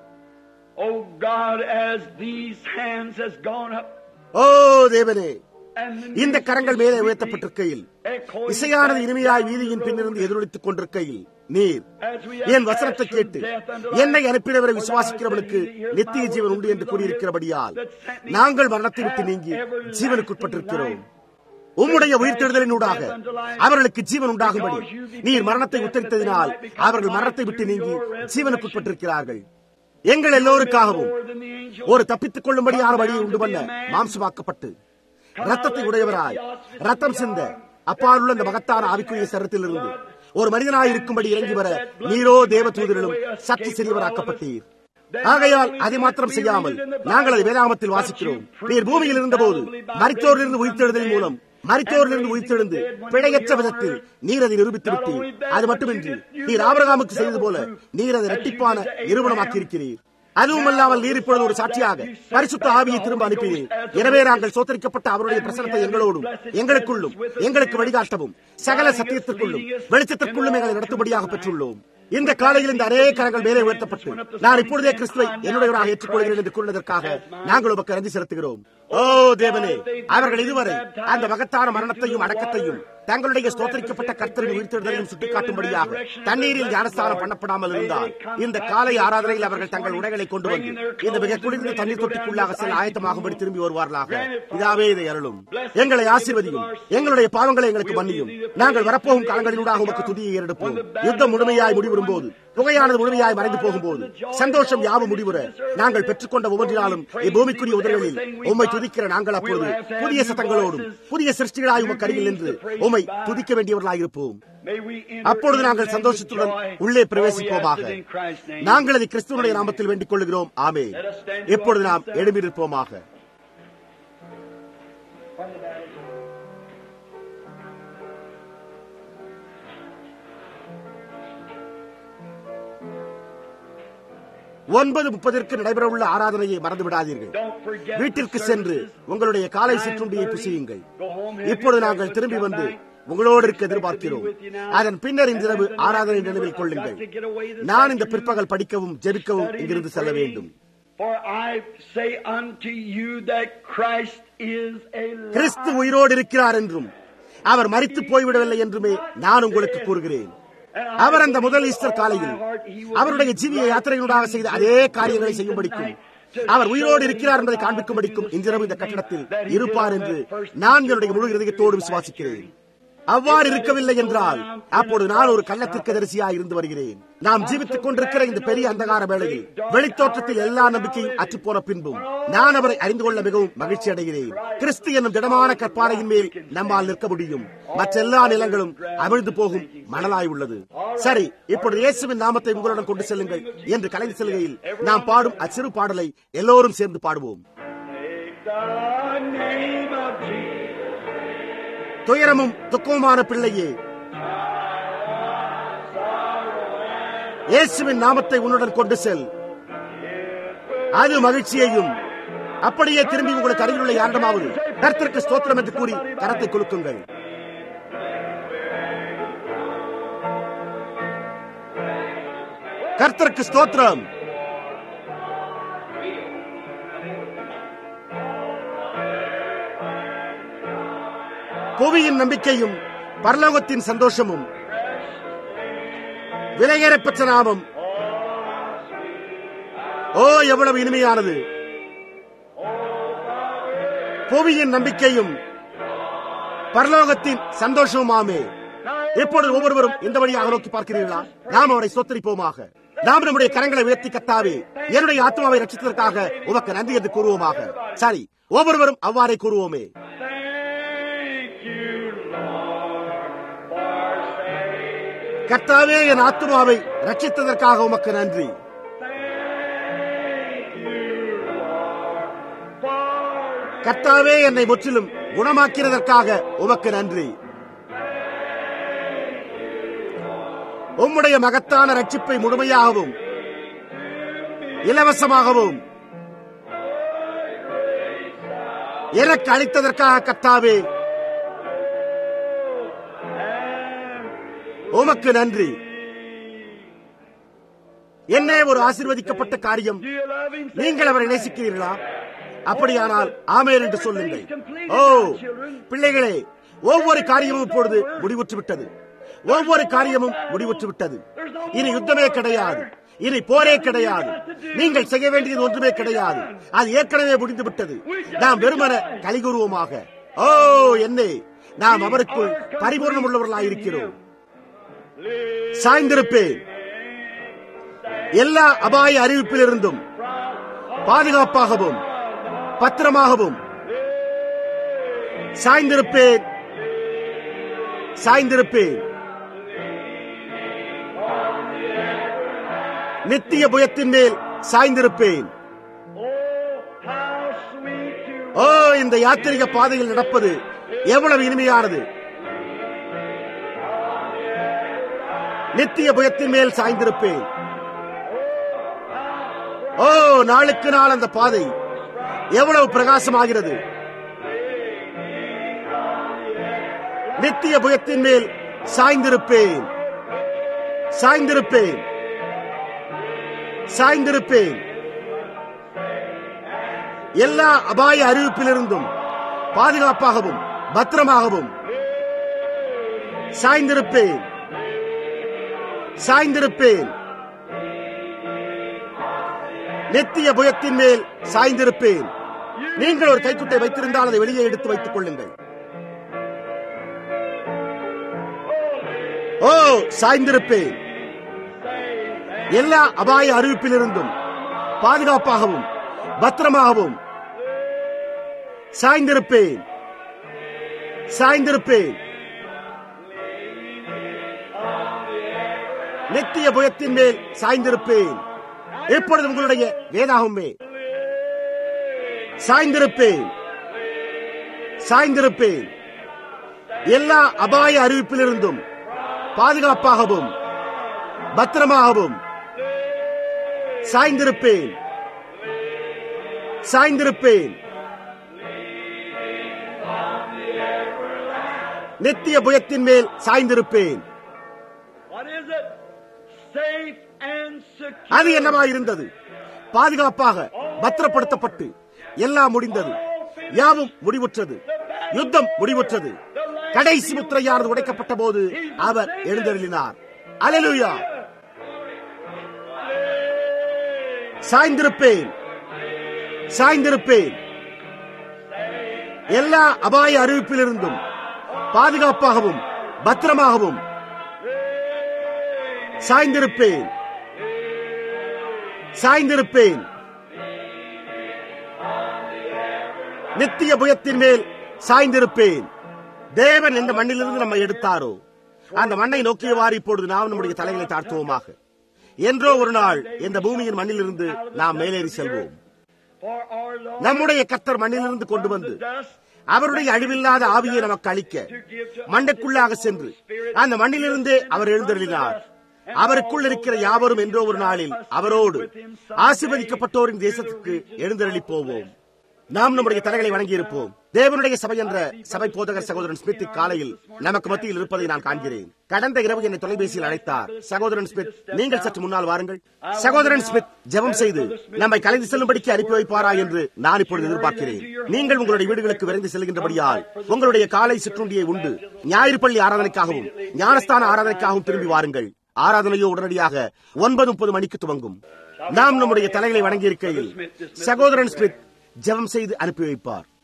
Oh God, as these hands has gone up ஓ தேவனே and the இந்த கரங்கள் மேலே உயர்த்தப்பட்டிருக்கையில் echoing இசையானது இனிமையாய் வீதியின் பின்னிருந்து எதிரொலித்துக் கொண்டிருக்கையில் நீர் என் வசனத்தை கேட்டு என்னை அனுப்பினவரை விசுவாசிக்கிறவனுக்கு நித்திய ஜீவன் உண்டு என்று கூறியிருக்கிறபடியால் நாங்கள் மரணத்தை விட்டு நீங்கி ஜீவனுக்குட்பட்டிருக்கிறோம் உம்முடைய உயிர்த்தெழுதலினூடாக அவர்களுக்கு ஜீவன் உண்டாகும்படி நீர் மரணத்தை உத்தரித்ததினால் அவர்கள் மரணத்தை விட்டு நீங்கி ஜீவனுக்குட்பட்டிருக்கிறார்கள் எங்கள் எல்லோருக்காகவும் ஒரு தப்பித்துக் கொள்ளும்படியான வழியை உண்டு பண்ண மாம்சமாக்கப்பட்டு ரத்தத்தை உடையவராய் ரத்தம் சிந்த அப்பாலுள்ள இந்த மகத்தான ஆவிக்குரிய சரத்திலிருந்து ஒரு மனிதனாய் இருக்கும்படி இறங்கி வர நீரோ தேவ தூதரிலும் சற்று சிறியவராக்கப்பட்டீர் ஆகையால் அதை மாத்திரம் செய்யாமல் நாங்கள் அதை வேதாகமத்தில் வாசிக்கிறோம் நீர் பூமியில் இருந்தபோது மரித்தோரிலிருந்து உயிர்த்தெழுதலின் மூலம் மரித்தோரிலிருந்து உயிர்த்தெழுந்து பிழையற்ற விதத்தில் நீர் அதை நிரூபித்து விட்டீர் அது மட்டுமின்றி நீர் ஆபரகாமுக்கு செய்தது போல நீர் அதை இரட்டிப்பான நிறுவனமாக்கி இருக்கிறீர் அதுவும் அல்லாமல் நீர் இப்பொழுது ஒரு சாட்சியாக பரிசுத்த ஆவியை திரும்ப அனுப்பினீர் எனவே நாங்கள் சோத்தரிக்கப்பட்ட அவருடைய பிரசனத்தை எங்களோடும் எங்களுக்குள்ளும் எங்களுக்கு வழிகாட்டவும் சகல சத்தியத்திற்குள்ளும் வெளிச்சத்திற்குள்ளும் எங்களை நடத்தும்படியாக பெற்றுள்ளோம் இந்த காலையில் இந்த அநேக கரங்கள் மேலே உயர்த்தப்பட்டு நான் இப்பொழுதே கிறிஸ்துவை என்னுடையவராக ஏற்றுக்கொள்கிறேன் என்று கூறினதற்காக நாங்கள் உமக்கு நன்றி செலுத்துகிறோம் ஓ தேவனே அவர்கள் இதுவரை அந்த மகத்தான மரணத்தையும் அடக்கத்தையும் தங்களுடைய ஸ்தோத்தரிக்கப்பட்ட கர்த்தரின் உயிர்த்தெழுதலையும் சுட்டிக்காட்டும்படியாக தண்ணீரில் ஞானஸ்தானம் பண்ணப்படாமல் இருந்தால் இந்த காலை ஆராதனையில் அவர்கள் தங்கள் உடைகளை கொண்டு வந்து இந்த மிக குளிர்ந்த தண்ணீர் தொட்டிக்குள்ளாக செல்ல ஆயத்தமாகும்படி திரும்பி வருவார்களாக இதாவே இதை அருளும் எங்களை ஆசீர்வதியும் எங்களுடைய பாவங்களை எங்களுக்கு மன்னியும் நாங்கள் வரப்போகும் காலங்களிலூடாக உமக்கு துதியை ஏறெடுப்போம் யுத்தம் முழுமையாய் முடிவரும் போது புகையானது முழுமையாய் மறைந்து போகும்போது சந்தோஷம் யாவும் முடிவுற நாங்கள் பெற்றுக்கொண்ட ஒவ்வொன்றினாலும் இப்பூமிக்குரிய உதவிகளில் உம்மை துதிக்கிற நாங்கள் அப்பொழுது புதிய சத்தங்களோடும் புதிய சிருஷ்டிகளாய் உமக்கு அருகில் நின்று உம்மை துதிக்க வேண்டியவர்களாய் இருப்போம் அப்பொழுது நாங்கள் சந்தோஷத்துடன் உள்ளே பிரவேசிப்போமாக நாங்கள் அதை கிறிஸ்துவனுடைய நாமத்தில் வேண்டிக் கொள்கிறோம் ஆமே எப்பொழுது நாம் எழுமிருப்போமாக ஒன்பது முப்பதற்கு நடைபெறவுள்ள ஆராதனையை மறந்து விடாதீர்கள் வீட்டிற்கு சென்று உங்களுடைய காலை சிற்றுண்டியை புசியுங்கள் இப்பொழுது நாங்கள் திரும்பி வந்து உங்களோடு இருக்க எதிர்பார்க்கிறோம் அதன் பின்னர் இந்த இரவு ஆராதனை நினைவில் கொள்ளுங்கள் நான் இந்த பிற்பகல் படிக்கவும் ஜெபிக்கவும் இங்கிருந்து செல்ல வேண்டும் For I say unto you that Christ is a கிறிஸ்து உயிரோடு இருக்கிறார் என்றும் அவர் மறித்து போய்விடவில்லை என்றுமே நான் உங்களுக்கு கூறுகிறேன் அவர் அந்த முதல் ஈஸ்டர் காலையில் அவருடைய ஜீவிய யாத்திரையினூடாக செய்த அதே காரியங்களை செய்யும்படிக்கும் அவர் உயிரோடு இருக்கிறார் என்பதை காண்பிக்கும்படிக்கும் இன்றிரவு இந்த கட்டடத்தில் இருப்பார் என்று நான் என்னுடைய முழு இதயத்தோடு விசுவாசிக்கிறேன் அவ்வாறு இருக்கவில்லை என்றால் அப்போது நான் ஒரு கள்ளத்திற்கு தரிசியாக இருந்து வருகிறேன் நாம் ஜீவித்துக் கொண்டிருக்கிற இந்த பெரிய அந்தகார வேளையில் வெளித்தோற்றத்தில் எல்லா நம்பிக்கையும் அற்றுப்போன பின்பும் நான் அவரை அறிந்து கொள்ள மிகவும் மகிழ்ச்சி அடைகிறேன் கிறிஸ்து என்னும் திடமான கற்பாறையின் மேல் நம்மால் நிற்க முடியும் மற்ற எல்லா நிலங்களும் அமிழ்ந்து போகும் மணலாய் உள்ளது சரி இப்பொழுது இயேசுவின் நாமத்தை உங்களுடன் கொண்டு செல்லுங்கள் என்று கலைந்து செல்கையில் நாம் பாடும் அச்சிறு பாடலை எல்லோரும் சேர்ந்து பாடுவோம் the name of Jesus. துயரமும் துக்கமுமான பிள்ளையே இயேசுவின் நாமத்தை உன்னுடன் கொண்டு செல் அது மகிழ்ச்சியையும் அப்படியே திரும்பி உங்களுக்கு அருகிலுள்ள யாரிடமாவது கர்த்தருக்கு ஸ்தோத்திரம் என்று கூறி கரத்தை குலுக்குங்கள் கர்த்தருக்கு ஸ்தோத்திரம் புவியின் நம்பிக்கையும் பரலோகத்தின் சந்தோஷமும் விலையேறப்பெற்ற நாமம் ஓ எவ்வளவு இனிமையானது புவியின் நம்பிக்கையும் பரலோகத்தின் சந்தோஷமுமாமே இப்பொழுது ஒவ்வொருவரும் இந்த வழியாக நோக்கி பார்க்கிறீர்களா நாம் அவரை சொத்தரிப்போமாக நாம் நம்முடைய கரங்களை உயர்த்தி கத்தாவே என்னுடைய ஆத்மாவை ரட்சித்ததற்காக உமக்கு நன்றி என்று கூறுவோமாக சரி ஒவ்வொருவரும் அவ்வாறே கூறுவோமே Thank you, Lord, for saving. கர்த்தாவே என் ஆத்மாவை ரட்சித்ததற்காக உமக்கு நன்றி Thank you, Lord, for கர்த்தாவே என்னை முற்றிலும் குணமாக்கிறதற்காக உமக்கு நன்றி உம்முடைய மகத்தான ரட்சிப்பை முழுமையாகவும் இலவசமாகவும் எனக்கு அளித்ததற்காக கர்த்தாவே உமக்கு நன்றி என்ன ஒரு ஆசீர்வதிக்கப்பட்ட காரியம் Do you love him? நீங்கள் அவரை நேசிக்கிறீர்களா அப்படியானால் ஆமேன் என்று சொல்லுங்கள் ஓ பிள்ளைகளே ஒவ்வொரு காரியமும் இப்பொழுது முடிவுற்று விட்டது ஒவ்வொரு காரியமும் முடிவுற்று விட்டது இனி யுத்தமே கிடையாது இனி போரே கிடையாது நீங்கள் செய்ய வேண்டியது ஒன்றுமே கிடையாது அது ஏற்கனவே முடிந்து விட்டது நாம் வெறுமன கலிகூறுவோமாக ஓ என்னே நாம் அவருக்குள் பரிபூர்ணம் உள்ளவர்களாயிருக்கிறோம் சாய்ந்திருப்பேன் எல்லா அபாய அறிவிப்பிலிருந்தும் பாதுகாப்பாகவும் பத்திரமாகவும் சாய்ந்திருப்பேன் சாய்ந்திருப்பேன் நித்திய புயத்தின் மேல் சாய்ந்திருப்பேன் Oh, how sweet to ஓ இந்த யாத்திரிக பாதையில் நடப்பது எவ்வளவு இனிமையானது நித்திய புயத்தின் மேல் சாய்ந்திருப்பேன் ஓ நாளுக்கு நாள் அந்த பாதை எவ்வளவு பிரகாசமாகிறது நித்திய புயத்தின் மேல் சாய்ந்திருப்பேன் சாய்ந்திருப்பேன் சாய்ந்திருப்பேன் எல்லா அபாய அறிவிப்பிலிருந்தும் பாதுகாப்பாகவும் பத்திரமாகவும் சாய்ந்திருப்பேன் சாய்ந்திருப்பேன் நெத்திய புயத்தின் மேல் சாய்ந்திருப்பேன் நீங்கள் ஒரு கைக்குட்டை வைத்திருந்தால் அதை வெளியே எடுத்து வைத்துக் கொள்ளுங்கள் ஓ சாய்ந்திருப்பேன் எல்லா அபாய அறிவிப்பிலிருந்தும் பாதுகாப்பாகவும் பத்திரமாகவும் சாய்ந்திருப்பேன் சாய்ந்திருப்பேன் நித்திய புயத்தின் மேல் சாய்ந்திருப்பேன் எப்பொழுது உங்களுடைய வேதாகமே சாய்ந்திருப்பேன் சாய்ந்திருப்பேன் எல்லா அபாய அறிவிப்பிலிருந்தும் பாதுகாப்பாகவும் பத்திரமாகவும் சாய்ந்திருப்பேன் சாய்ந்திருப்பேன் நித்திய புயத்தின் மேல் சாய்ந்திருப்பேன் What is it? Safe and secure. அது என்னவாயிருந்தது பாதுகாப்பாக பத்திரப்படுத்தப்பட்டு எல்லாம் முடிந்தது யாவும் முடிவுற்றது யுத்தம் முடிவுற்றது கடைசி முத்திரையானது உடைக்கப்பட்ட போது அவர் எழுந்தருளினார் அலலுயா சாய்ந்திருப்பேன் சாய்ந்திருப்பேன் எல்லா அபாய அறிவிப்பிலிருந்தும் பாதுகாப்பாகவும் பத்திரமாகவும் சாய்ந்திருப்பேன் சாய்ந்திருப்பேன் நித்திய புயத்தின் மேல் சாய்ந்திருப்பேன் தேவன் எந்த மண்ணிலிருந்து நம்மை எடுத்தாரோ அந்த மண்ணை நோக்கியவாறு இப்பொழுது நாம் நம்முடைய தலைகளை தாழ்த்துவோமாக என்றோ ஒரு நாள் இந்த பூமியின் மண்ணிலிருந்து நாம் மேலேறி செல்வோம் For our Lord நம்முடைய கத்தர் மண்ணிலிருந்து கொண்டு வந்து அவருடைய அழிவில்லாத ஆவியை நமக்கு அளிக்க மண்ணுக்குள்ளாக சென்று அந்த மண்ணிலிருந்தே அவர் எழுந்தருளினார் அவருக்குள் இருக்கிற யாவரும் என்றோ ஒரு நாளில் அவரோடு ஆசீர்வதிக்கப்பட்டோரின் தேசத்துக்கு எழுந்தருளி போவோம் நாம் நம்முடைய தலைகளை வணங்கியிருப்போம் தேவனுடைய சபை என்ற சபை போதகர் சகோதரன் ஸ்மித் காலையில் நமக்கு மத்தியில் இருப்பதை நான் காண்கிறேன் கடந்த இரவு என்னை தொலைபேசியில் அழைத்தார் சகோதரன் ஸ்மித் நீங்கள் சற்று முன்னால் வாருங்கள் சகோதரன் ஸ்மித் ஜெபம் செய்து நம்மை கலைந்து செல்லும்படிக்கு அனுப்பி வைப்பாரா என்று நான் இப்பொழுது எதிர்பார்க்கிறேன் நீங்கள் உங்களுடைய வீடுகளுக்கு விரைந்து செல்கின்றபடியால் உங்களுடைய காலை சிற்றுண்டியை உண்டு ஞாயிறு பள்ளி ஆராதனைக்காகவும் ஞானஸ்தான ஆராதனைக்காகவும் திரும்பி வாருங்கள் ஆராதனையோ உடனடியாக ஒன்பது முப்பது மணிக்கு துவங்கும் நாம் நம்முடைய தலைகளை வணங்கி இருக்கையில் சகோதரன் ஸ்மித் ஜெபம் செய்து அனுப்பி வைப்பார்